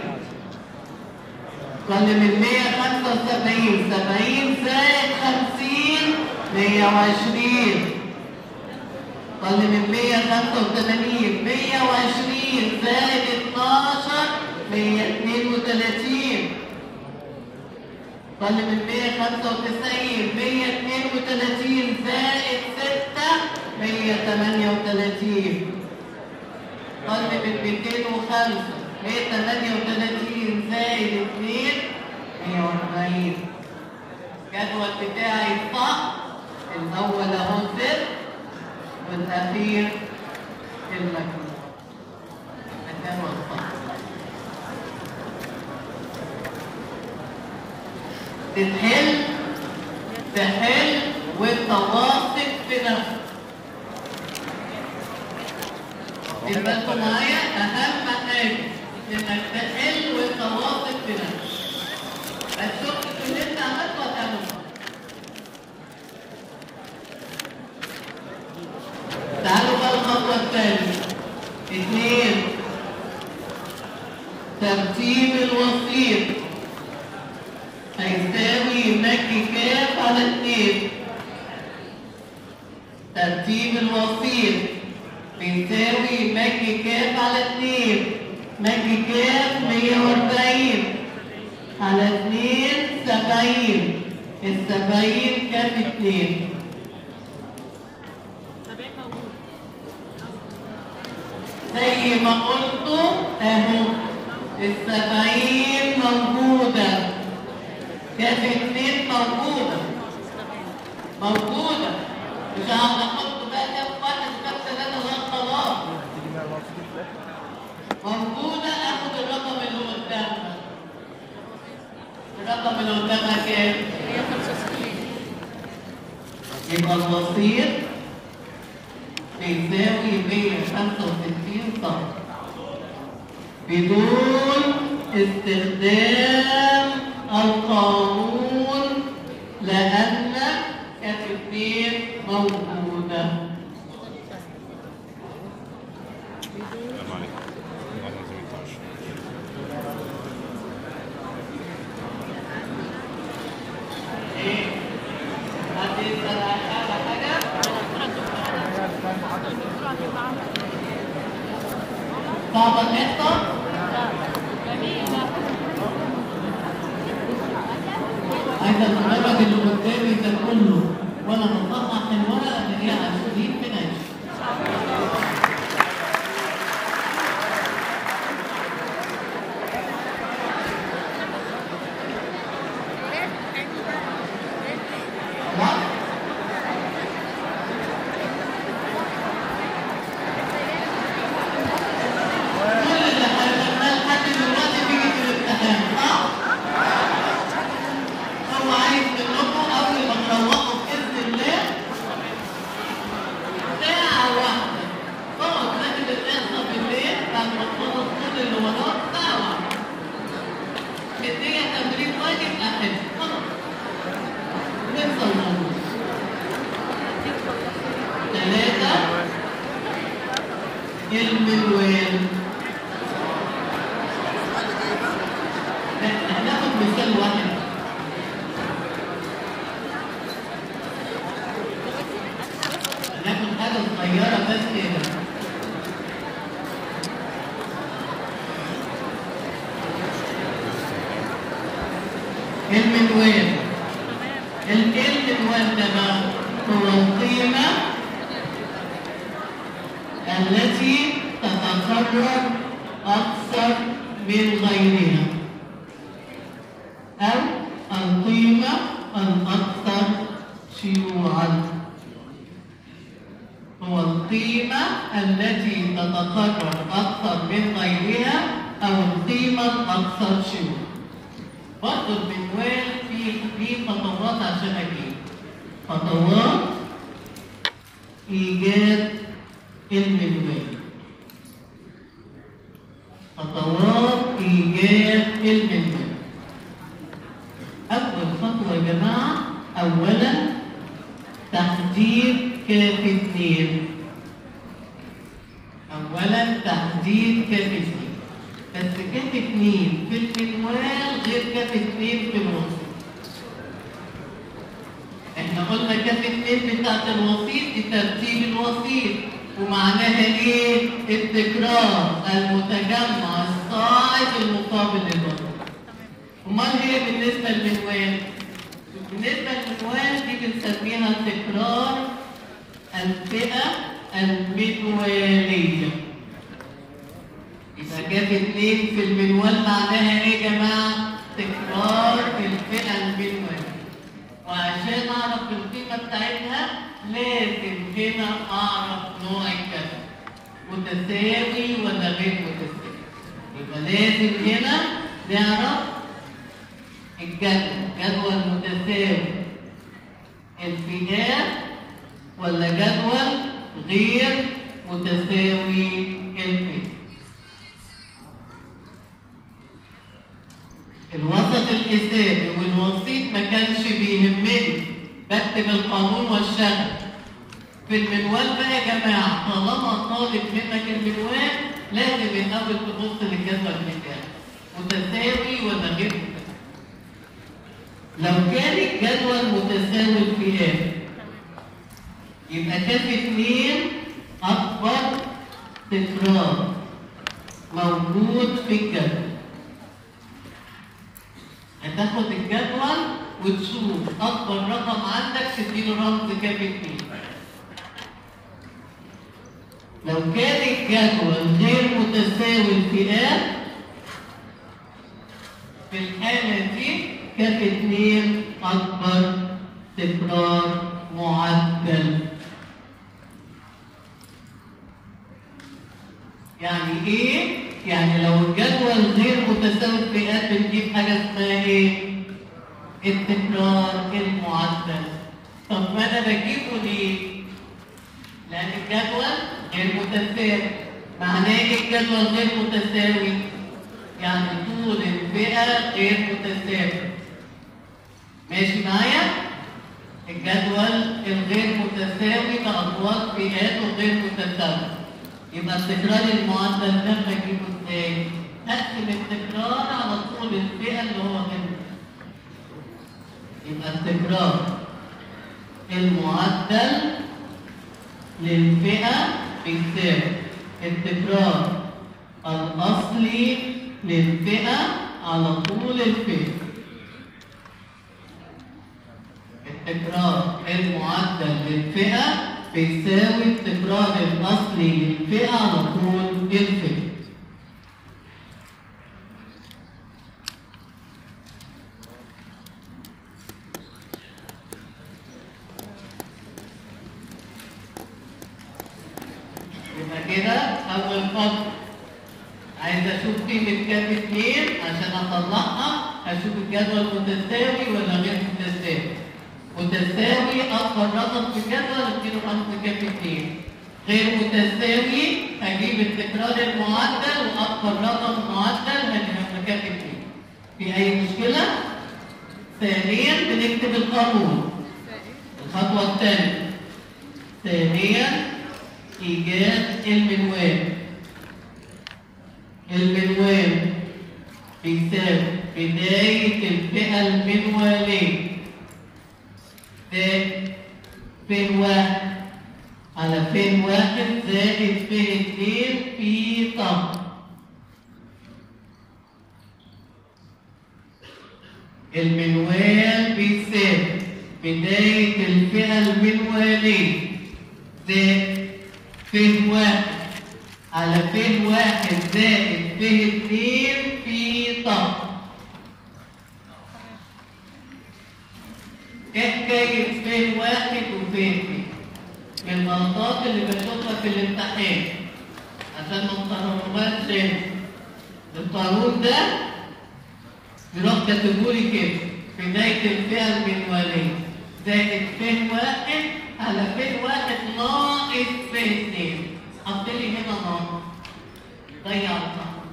أقل من 175 70 زائد 50 120 أقل من 185 120 زائد 12 132 أقل من 195 132 زائد 6 138 أقل من 205 138 زائد 2 140 الجدول بتاعي صح الأول أهو صفر والأخير المجموع الجدول صح تتحل تحل وانت واثق في نفسك يبقى انتوا معايا اهم حاجه انك تحل وانت واثق في نفسك هتشوف في اللي انت عملته هتعمله تعالوا بقى الخطوه الثانيه اثنين ترتيب الوسيط هيساوي مج كاف على اتنين ترتيب الوسيط بيساوي مج كاف على اتنين مج كاف مية واربعين على اتنين سبعين السبعين كاف اتنين زي ما قلتوا اهو السبعين موجودة كاف اتنين موجودة موجودة مش هقعد احط بقى كاف واحد كاف ثلاثة لغاية خلاص موجودة اخد الرقم اللي قدامنا الرقم اللي قدامها كام؟ 165 يبقى الوسيط بيساوي 165 سم بدون استخدام القانون لأن كاتبين موجودة السلام عليكم 18 إيه؟ حد صعبة الحصة؟ عايزة المدرج اللي قدامي ده كله وانا بصحح الورقة اللي هي 20 من 20 خلاص؟ كل اللي حرمناه لحد دلوقتي بيجي في الامتحان صح؟ هو عايز منكم قبل ما تروحوا بإذن الله ساعة واحدة تقعد تذاكر القصة بالليل بعد ما تخلص كل اللي وراك ساعة واحدة مدية تمرين واجب أحب خلاص ننسى الموضوع ثلاثة المنوال هناخد مثال واحد هناخد حاجة صغيرة بس كده المنوال المنوال ده بقى هو القيمة التي تتكرر أكثر من غيرها أو القيمة الأكثر شيوعا هو القيمة التي تتكرر أكثر من غيرها أو القيمة الأكثر شيوعا برضه المنوال فيه فيه خطوات عشان أجيب خطوات إيجاد المنوال خطوات إيجاد المنوال أول خطوة يا جماعة أولا تحديد كاف اثنين أولا تحديد كاف اثنين بس كاف اثنين في المنوال غير كاف اثنين في الوسط احنا قلنا كاف اثنين بتاعت الوسيط دي ترتيب الوسيط ومعناها ايه؟ التكرار المتجمع الصاعد المقابل للوسط امال هي بالنسبه للمنوال بالنسبه للمنوال دي بنسميها تكرار الفئه المنواليه يبقى جاب اتنين في المنوال معناها ايه يا جماعه؟ تكرار الفئه المنواليه وعشان اعرف القيمه بتاعتها لازم هنا اعرف نوع الكذا متساوي ولا غير متساوي يبقى لازم هنا نعرف الجدول جدول متساوي الفئات ولا جدول غير متساوي الفئات الوسط الحسابي والوسيط ما كانش بيهمني بكتب القانون والشغل في المنوال بقى يا جماعه طالما طالب منك المنوال لازم الاول تبص للجدول بتاعك متساوي ولا غير متساوي لو كان الجدول متساوي الفئات يبقى كاف اتنين اكبر تكرار موجود في الجدول هتاخد الجدول وتشوف اكبر رقم عندك تديله رمز كام اتنين لو كان الجدول غير متساوي الفئات في الحالة دي كاف اتنين أكبر تكرار معدل يعني ايه؟ يعني لو الجدول غير متساوي الفئات بنجيب حاجة اسمها ايه؟ التكرار المعدل طب ما انا بجيبه ليه؟ لأن الجدول غير متساوي معناه ايه الجدول غير متساوي؟ يعني طول الفئة غير متساوي ماشي معايا؟ الجدول الغير متساوي بأطوال فئات وغير متساوي يبقى التكرار المعدل ده بجيبه ازاي؟ اقسم التكرار على طول الفئة اللي هو غير متساوي. يبقى التكرار المعدل للفئة بيساوي التكرار الأصلي للفئة على طول الفئة التكرار المعدل للفئة بيساوي التكرار الأصلي للفئة على طول الفئة يبقى كده أول خطوة عايز أشوف قيمة كام اتنين عشان أطلعها أشوف الجدول متساوي ولا غير متساوي متساوي أكبر رقم في الجدول أديله رقم كام اتنين غير متساوي هجيب التكرار المعدل وأكبر رقم معدل هجيب كام اتنين في أي مشكلة؟ ثانيا بنكتب القانون الخطوة الثانية ثانيا إيجاد المنوال المنوال بيساوي بداية الفئة المنوالية زائد فين واحد على فين واحد زائد فين اتنين في طب المنوال بيساوي بداية الفئة المنوالية زائد فين واحد على فين واحد زائد فين اتنين في طب ايه حكاية فين واحد وفين اتنين من الغلطات اللي بشوفها في الامتحان عشان ما نقررهاش تاني القانون ده يروح كاتبولي كده بداية الفئة المنوالية زائد فين واحد على فين واحد ناقص فين اتنين حط لي هنا ناقص ضيع القانون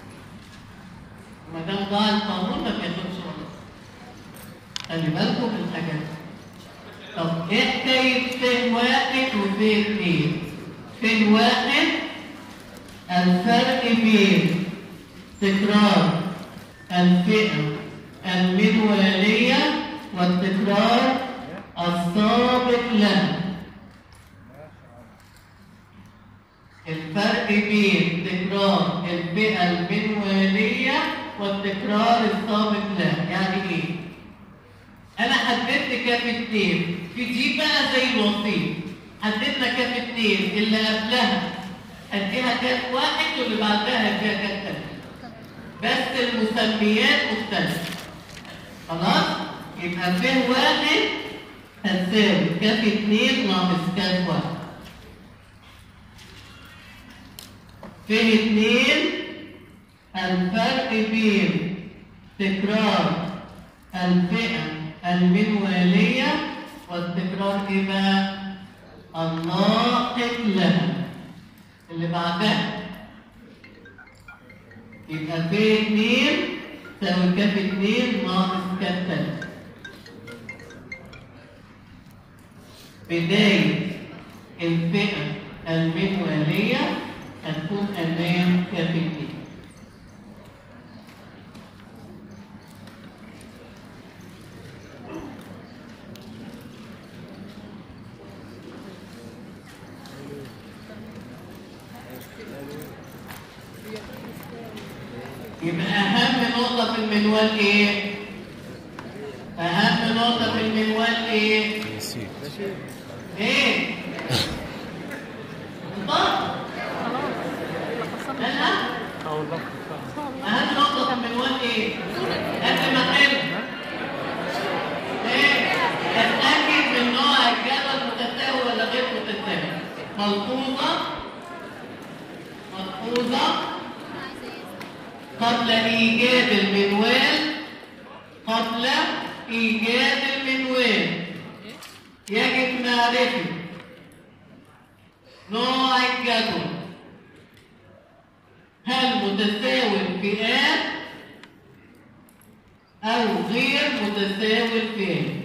ما دام ضاع القانون ما بياخدش وقت خلي بالكم من الحاجات دي طب ايه حكاية فين واحد وفين اتنين؟ فين واحد الفرق بين تكرار الفئة المنوالية والتكرار السابق لها الفرق بين تكرار الفئة المنوالية والتكرار السابق لها يعني ايه؟ انا حددت كام اتنين في دي بقى زي الوصية حددنا كام اتنين اللي قبلها اديها كام واحد واللي بعدها اديها كام تاني بس المسميات مختلفة خلاص يبقى فيه واحد هتساوي كام اتنين ناقص كام واحد فيه اتنين الفرق بين تكرار الفئة المنوالية والتكرار ايه بقى؟ الناقص لها اللي بعدها يبقى في اتنين تساوي كام اتنين ناقص كام تلاتة بداية الفئة المنوالية هتكون أمام كام اتنين يبقى أهم نقطة في المنوال إيه؟ أهم نقطة في المنوال إيه؟ نسيت إيه؟ الضغط مالها؟ أو ضغط أهم نقطة في المنوال إيه؟ قبل ما أحل إيه؟ أتأكد من نوع الجدول متساوي ولا غير متساوي ملحوظة ملحوظة قبل إيجاد المنوال قبل إيجاد المنوال يجب معرفة نوع الجدول هل متساوي الفئات أو غير متساوي الفئات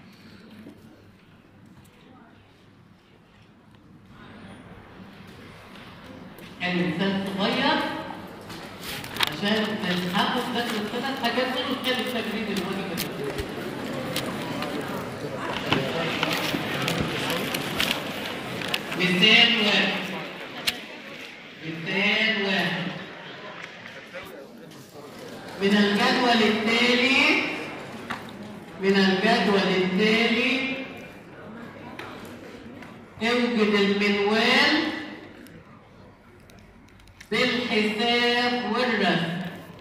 الإنسان صغير عشان تلحقوا بس الثلاث حاجات دول وتخلي التجريد الواجب الأساسي. مثال واحد مثال واحد من الجدول التالي من الجدول التالي اوجد المنوال بالحساب والرسم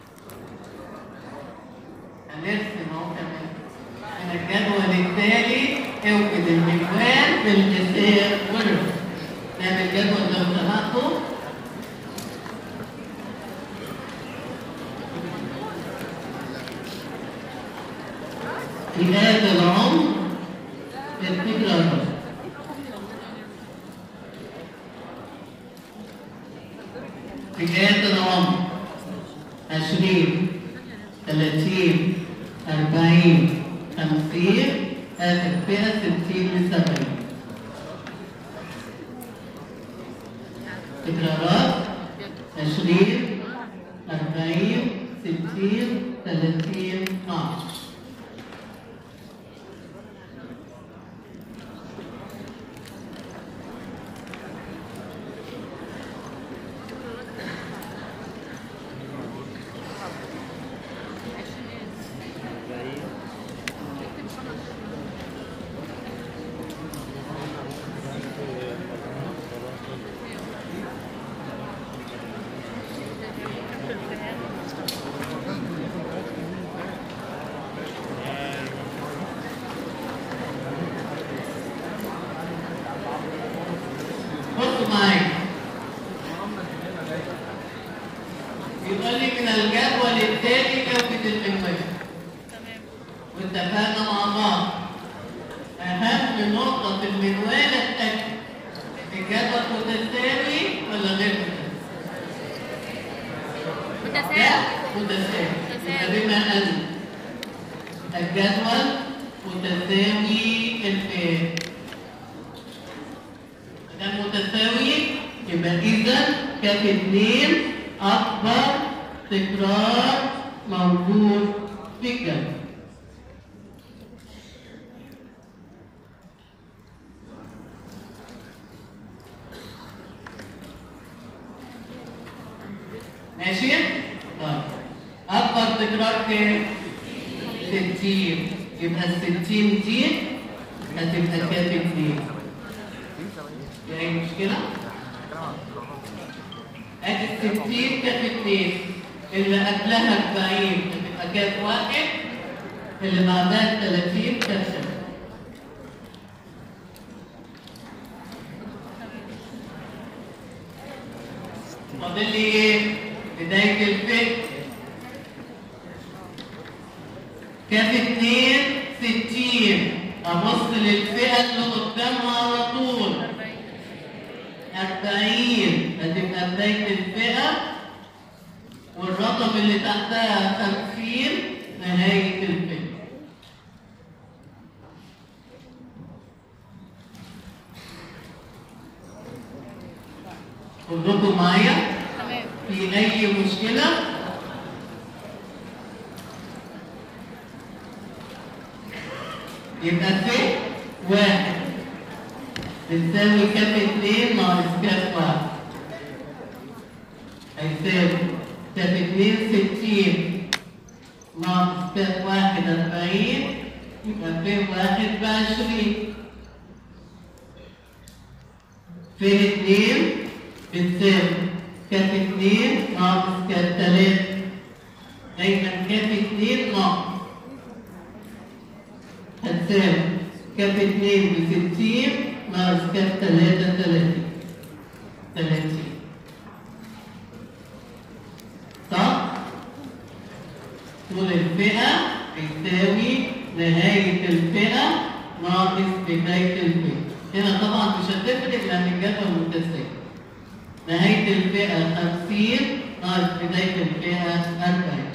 هنرسم اهو كمان من الجدول التالي اوجد المنوال بالحساب والرسم نعمل جدول لو سمحتوا في هذا العمر التكرار في هذا العمر عشرين ثلاثين أربعين خمسين آخر فئة ستين لسبعين تكرارات عشرين أربعين ستين ثلاثين عشر بصوا معايا يقول لي من الجدول التالي جودة المنوال تمام واتفقنا مع بعض أهم نقطة في المنوال الأكل الجدول متساوي ولا غير متساوي؟ لا متساوي متساوي متساوي. يبقى بما أن الجدول متساوي الفئات ده متساوي يبقى إذا كاف اتنين أكبر تكرار موجود في الجدول ماشي؟ طيب أكبر تكرار كام؟ 60 يبقى ال 60 دي هتبقى كام اتنين؟ في أي مشكلة؟ ادي الستين كانت اتنين اللي قبلها 40 هتبقى كانت واحد اللي بعدها 30 كانت صفر فاضل لي ايه؟ بداية الفئة كانت اتنين ستين ابص للفئة اللي قدامها على طول أربعين هتبقى بداية الفئة والرقم اللي تحتها خمسين نهاية الفئة كلكم معايا؟ تمام في أي مشكلة؟ يبقى في واحد بتساوي كام اتنين ناقص كام واحد هيساوي كام اتنين ستين ناقص كام واحد أربعين يبقى في واحد بعشرين في اتنين بتساوي كام اتنين ناقص كام تلاتة دايما كام اتنين ناقص هتساوي كام اتنين بستين ناقص كام تلاتة تلاتين تلاتين صح؟ طول الفئة بيساوي نهاية الفئة ناقص بداية الفئة هنا طبعا مش هتفرق لأن الجدول متساوي نهاية الفئة خمسين ناقص بداية الفئة أربعين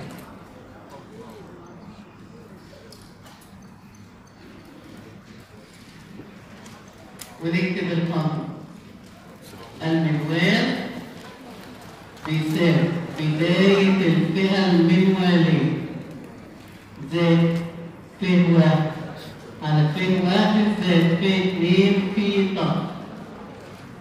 ونكتب القانون المنوال بيساوي بداية الفئة المنوالية زائد ف واحد على ف واحد زائد ف اتنين في طن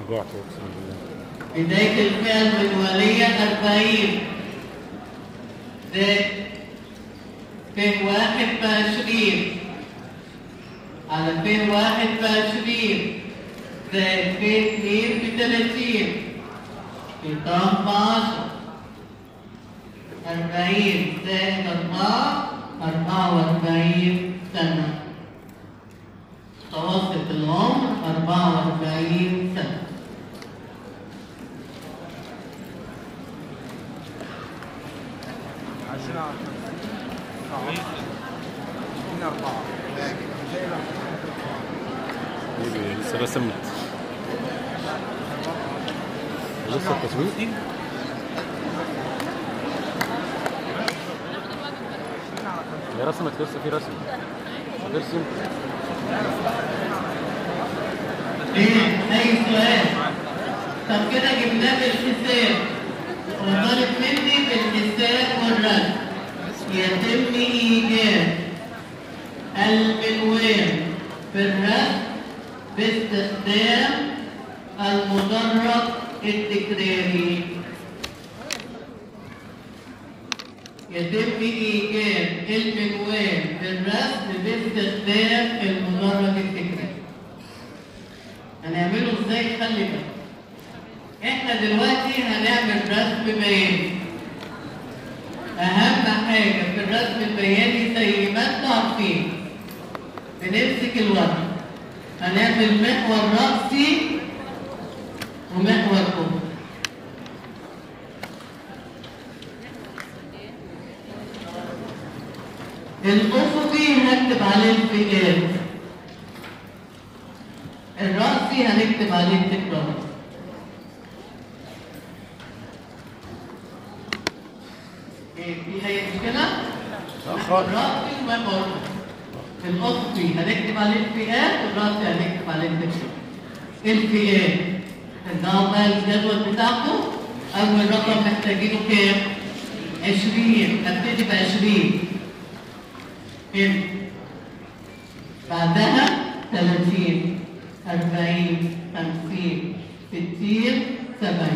جوعت اقسم بالله بداية الفئة المنوالية 40 زائد فئة واحد بعشرين على فئة واحد بعشرين زائد فئة اتنين بتلاتين في طرف بعشرة أربعين زائد أربعة أربعة وأربعين سنة متوسط العمر أربعة وأربعين سنة ايه ده لسه رسمت لسه التصوير هي رسمت لسه في رسم هترسم ايه اي سؤال طب كده جبناه بالحساب وطالب مني بالحساب والرد يتم ايجاد المنوال في الرد باستخدام المدرج التكراري يتم ايجاد المنوال في الرسم باستخدام المدرج التكراري هنعمله ازاي خلي بالك احنا دلوقتي هنعمل رسم بياني اهم حاجه في الرسم البياني زي ما انتوا عارفين بنمسك الورق هنعمل محور رأسي ومحور كفر الأفقي هكتب عليه الفئات الرأسي هنكتب عليه التكرار إيه في أي مشكلة؟ الرأسي وما بقول الأفقي هنكتب عليه الفئات والرأسي هنكتب عليه التكرار الفئات النظام بقى الجدول بتاعكم أول رقم محتاجينه كام؟ 20 ابتدي ب 20 هنا بعدها 30 40 50 60 70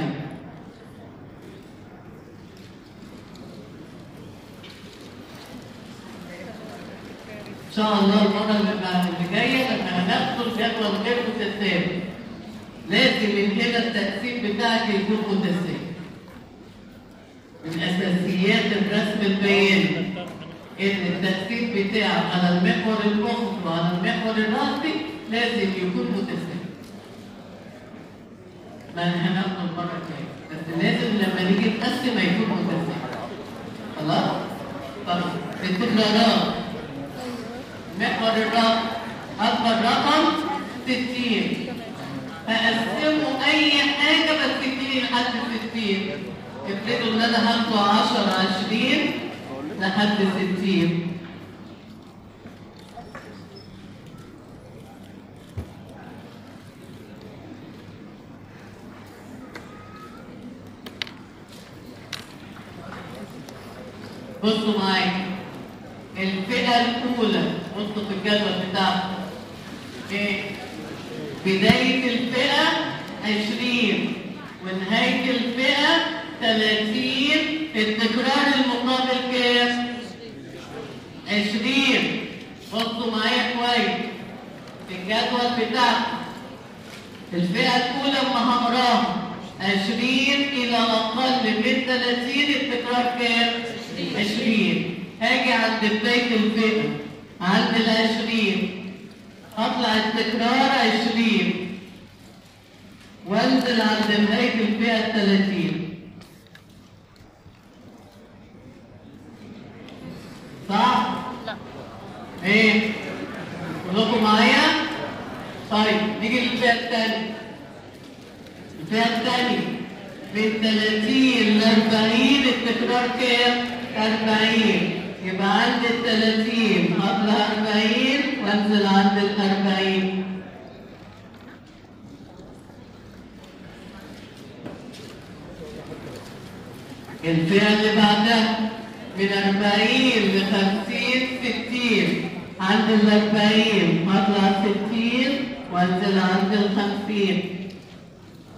ان شاء الله المره اللي بعد- اللي جايه لما هناخد جدول غير متساوي لازم من هنا التقسيم بتاعك يكون متساوي من اساسيات الرسم البياني ان التقسيم بتاعك على المحور الافقي وعلى المحور الراسي لازم يكون متساوي ما هناخده المره الجايه بس لازم لما نيجي نقسم هيكون متساوي خلاص طب التكرارات محور الرقم اكبر رقم 60 هقسمه اي حاجه بس تديني لحد 60 ابتدوا ان انا هاخده 10 20 لحد 60 بصوا معايا الفئة الأولى بصوا في الجدول بتاعكم إيه؟ بداية الفئة 20 ونهاية الفئة 30 التكرار المقابل كام؟ 20 بصوا معايا كويس في الجدول بتاعكم الفئة الأولى أما هقراها 20 إلى أقل من 30 التكرار كام؟ 20 هاجي عند بداية الفئة عند ال 20 أطلع التكرار 20 وانزل عند نهاية الفئة 30 صح؟ لا ايه؟ كلكم معايا؟ طيب نيجي للفئة الثانية الفئة الثانية من 30 ل 40 التكرار كام؟ 40 يبقى عند ال 30 اطلع 40 وانزل عند ال 40 الفئة اللي بعدها من 40 ل 50 60 عند ال 40 هطلع 60 وانزل عند ال 50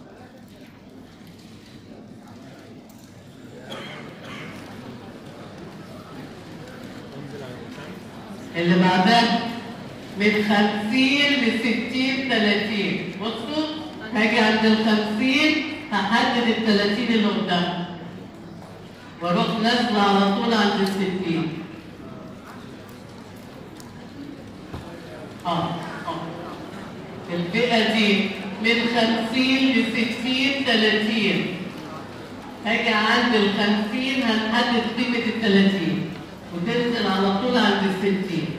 اللي بعدها من 50 ل 60 30 بصوا هاجي عند ال 50 هحدد ال 30 اللي قدام واروح نازله على طول عند ال 60 اه اه الفئه دي من 50 ل 60 30 هاجي عند ال 50 هنحدد قيمه ال 30 وتنزل على طول عند ال 60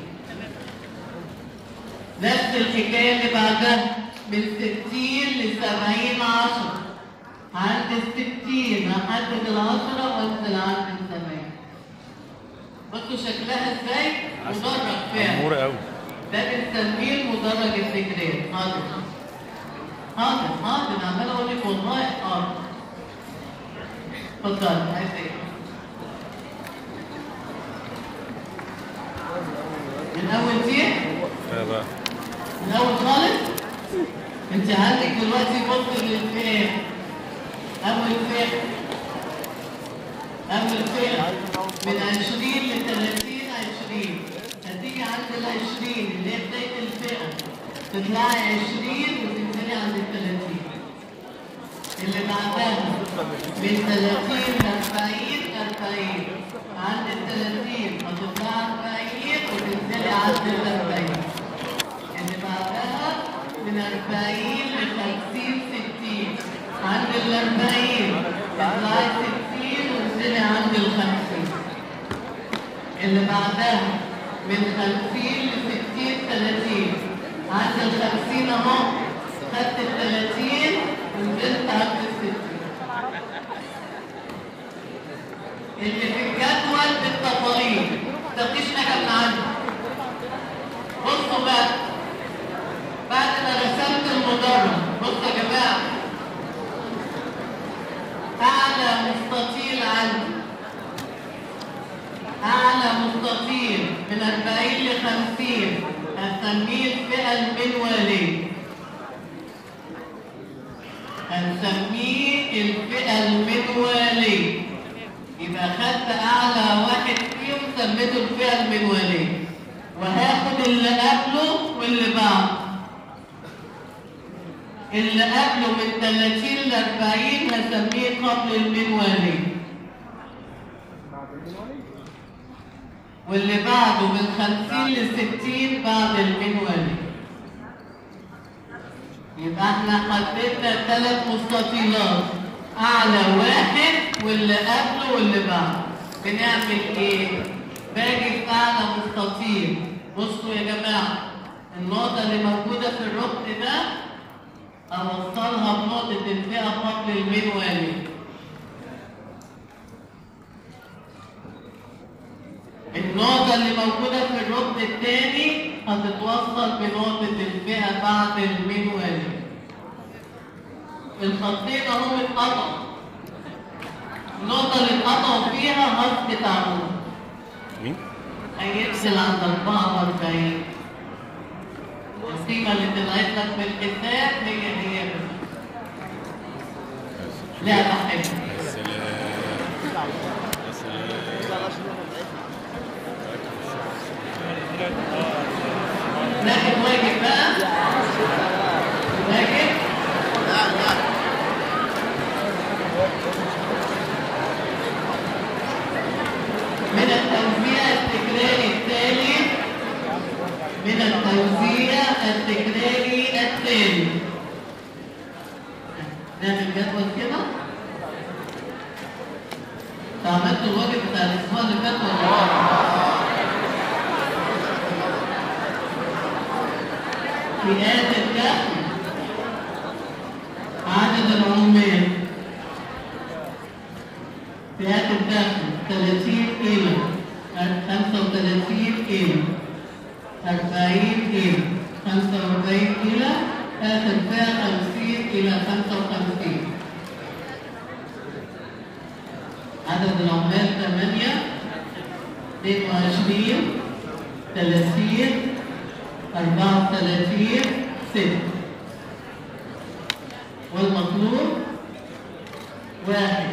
نفس الحكايه اللي بعدها من 60 ل 70 10 عند ال 60 هحدد ال 10 وانزل عند ال 70 بصوا شكلها ازاي؟ مدرج فعلا أمورة أوي ده بنسميه المدرج الفكري حاضر حاضر حاضر عمال اقول لك والله حاضر اتفضل عايز ايه؟ من اول دي لا بقى من اول خالص انت عندك دلوقتي بص للفئات اول فئه اول فئه من 20 ل 30 20 هتيجي عند ال 20 اللي هي بدايه الفئه تطلعي 20 وتنزلي عند ال 30 اللي بعدها من 30 ل 40 40 عند ال 30 هتطلعي 40 وتنزلي عند ال 40 اللي بعدها من 40 ل 50 60 عند ال 40 تطلعي 60 وتنزلي عند ال 50 اللي بعدها من 50 ل 60 30 عند ال 50 اهو خدت ال 30 ونزلت عند ال 60 اللي في الجدول بالتفاصيل ما تاخديش حاجه من عندي بصوا بقى بعد ما رسمت المدرج بصوا يا جماعه اعلى مستطيل عندي اعلى مستطيل من 40 ل 50 هنسميه الفئه المنواليه هنسميه الفئه المنواليه يبقى خدت اعلى واحد فيهم سميته الفئه المنواليه وهاخد اللي قبله واللي بعده اللي قبله من 30 ل 40 هسميه قبل المنوالي واللي بعده من 50 ل 60 بعد المنوالي يبقى احنا حددنا ثلاث مستطيلات اعلى واحد واللي قبله واللي بعده بنعمل ايه؟ باجي في اعلى مستطيل بصوا يا جماعه النقطه اللي موجوده في الركن ده اوصلها بنقطه الفئه قبل المنوالي النقطة اللي موجودة في الركن الثاني هتتوصل بنقطة الفئة بعد المنوالي. الخطين اهو اتقطعوا. النقطة اللي اتقطعوا فيها هسكت عمود. مين؟ هينزل عند 44 القيمة اللي طلعت لك في الحساب هي هي بس. لعبة حلوة. يا سلام يا سلام ناخد واجب بقى واجب من التوزيع التكراري التالي من التوزيع التكراري التالي نعمل جدول كده انت عملت الواجب بتاع الاسبوع اللي فات ولا لا؟ فئات الدخل عدد العمال فئات الدخل 30 إلى 35 إلى 40 إلى 45 إلى آخر فئة 50 إلى 55 عدد العمال 8 22 30 34 ست والمطلوب واحد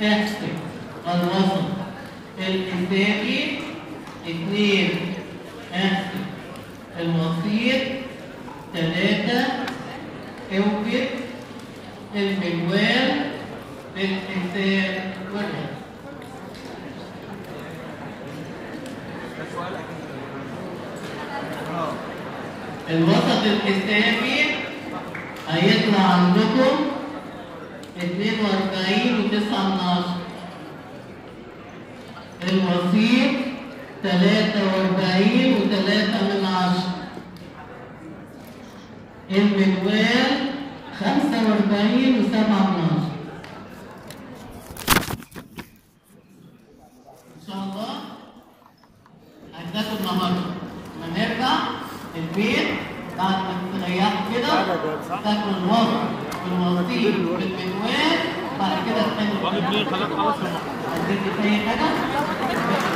احسب الوسط الحسابي اثنين احسب الوسيط ثلاثة اوجد المنوال للحساب والرسم الوسط الحسابي هيطلع عندكم 42 وتسعة من عشرة الوسيط 43 وتلاتة من عشرة المنوال 45 وسبعة من عشرة إن شاء الله هتاخد النهارده لما نرجع البيت بعد ما تريحوا كده تاكلوا الوضع والوسيط والمنوال بعد كده تحلوا واحد اتنين خلاص خلاص عايزين اي حاجه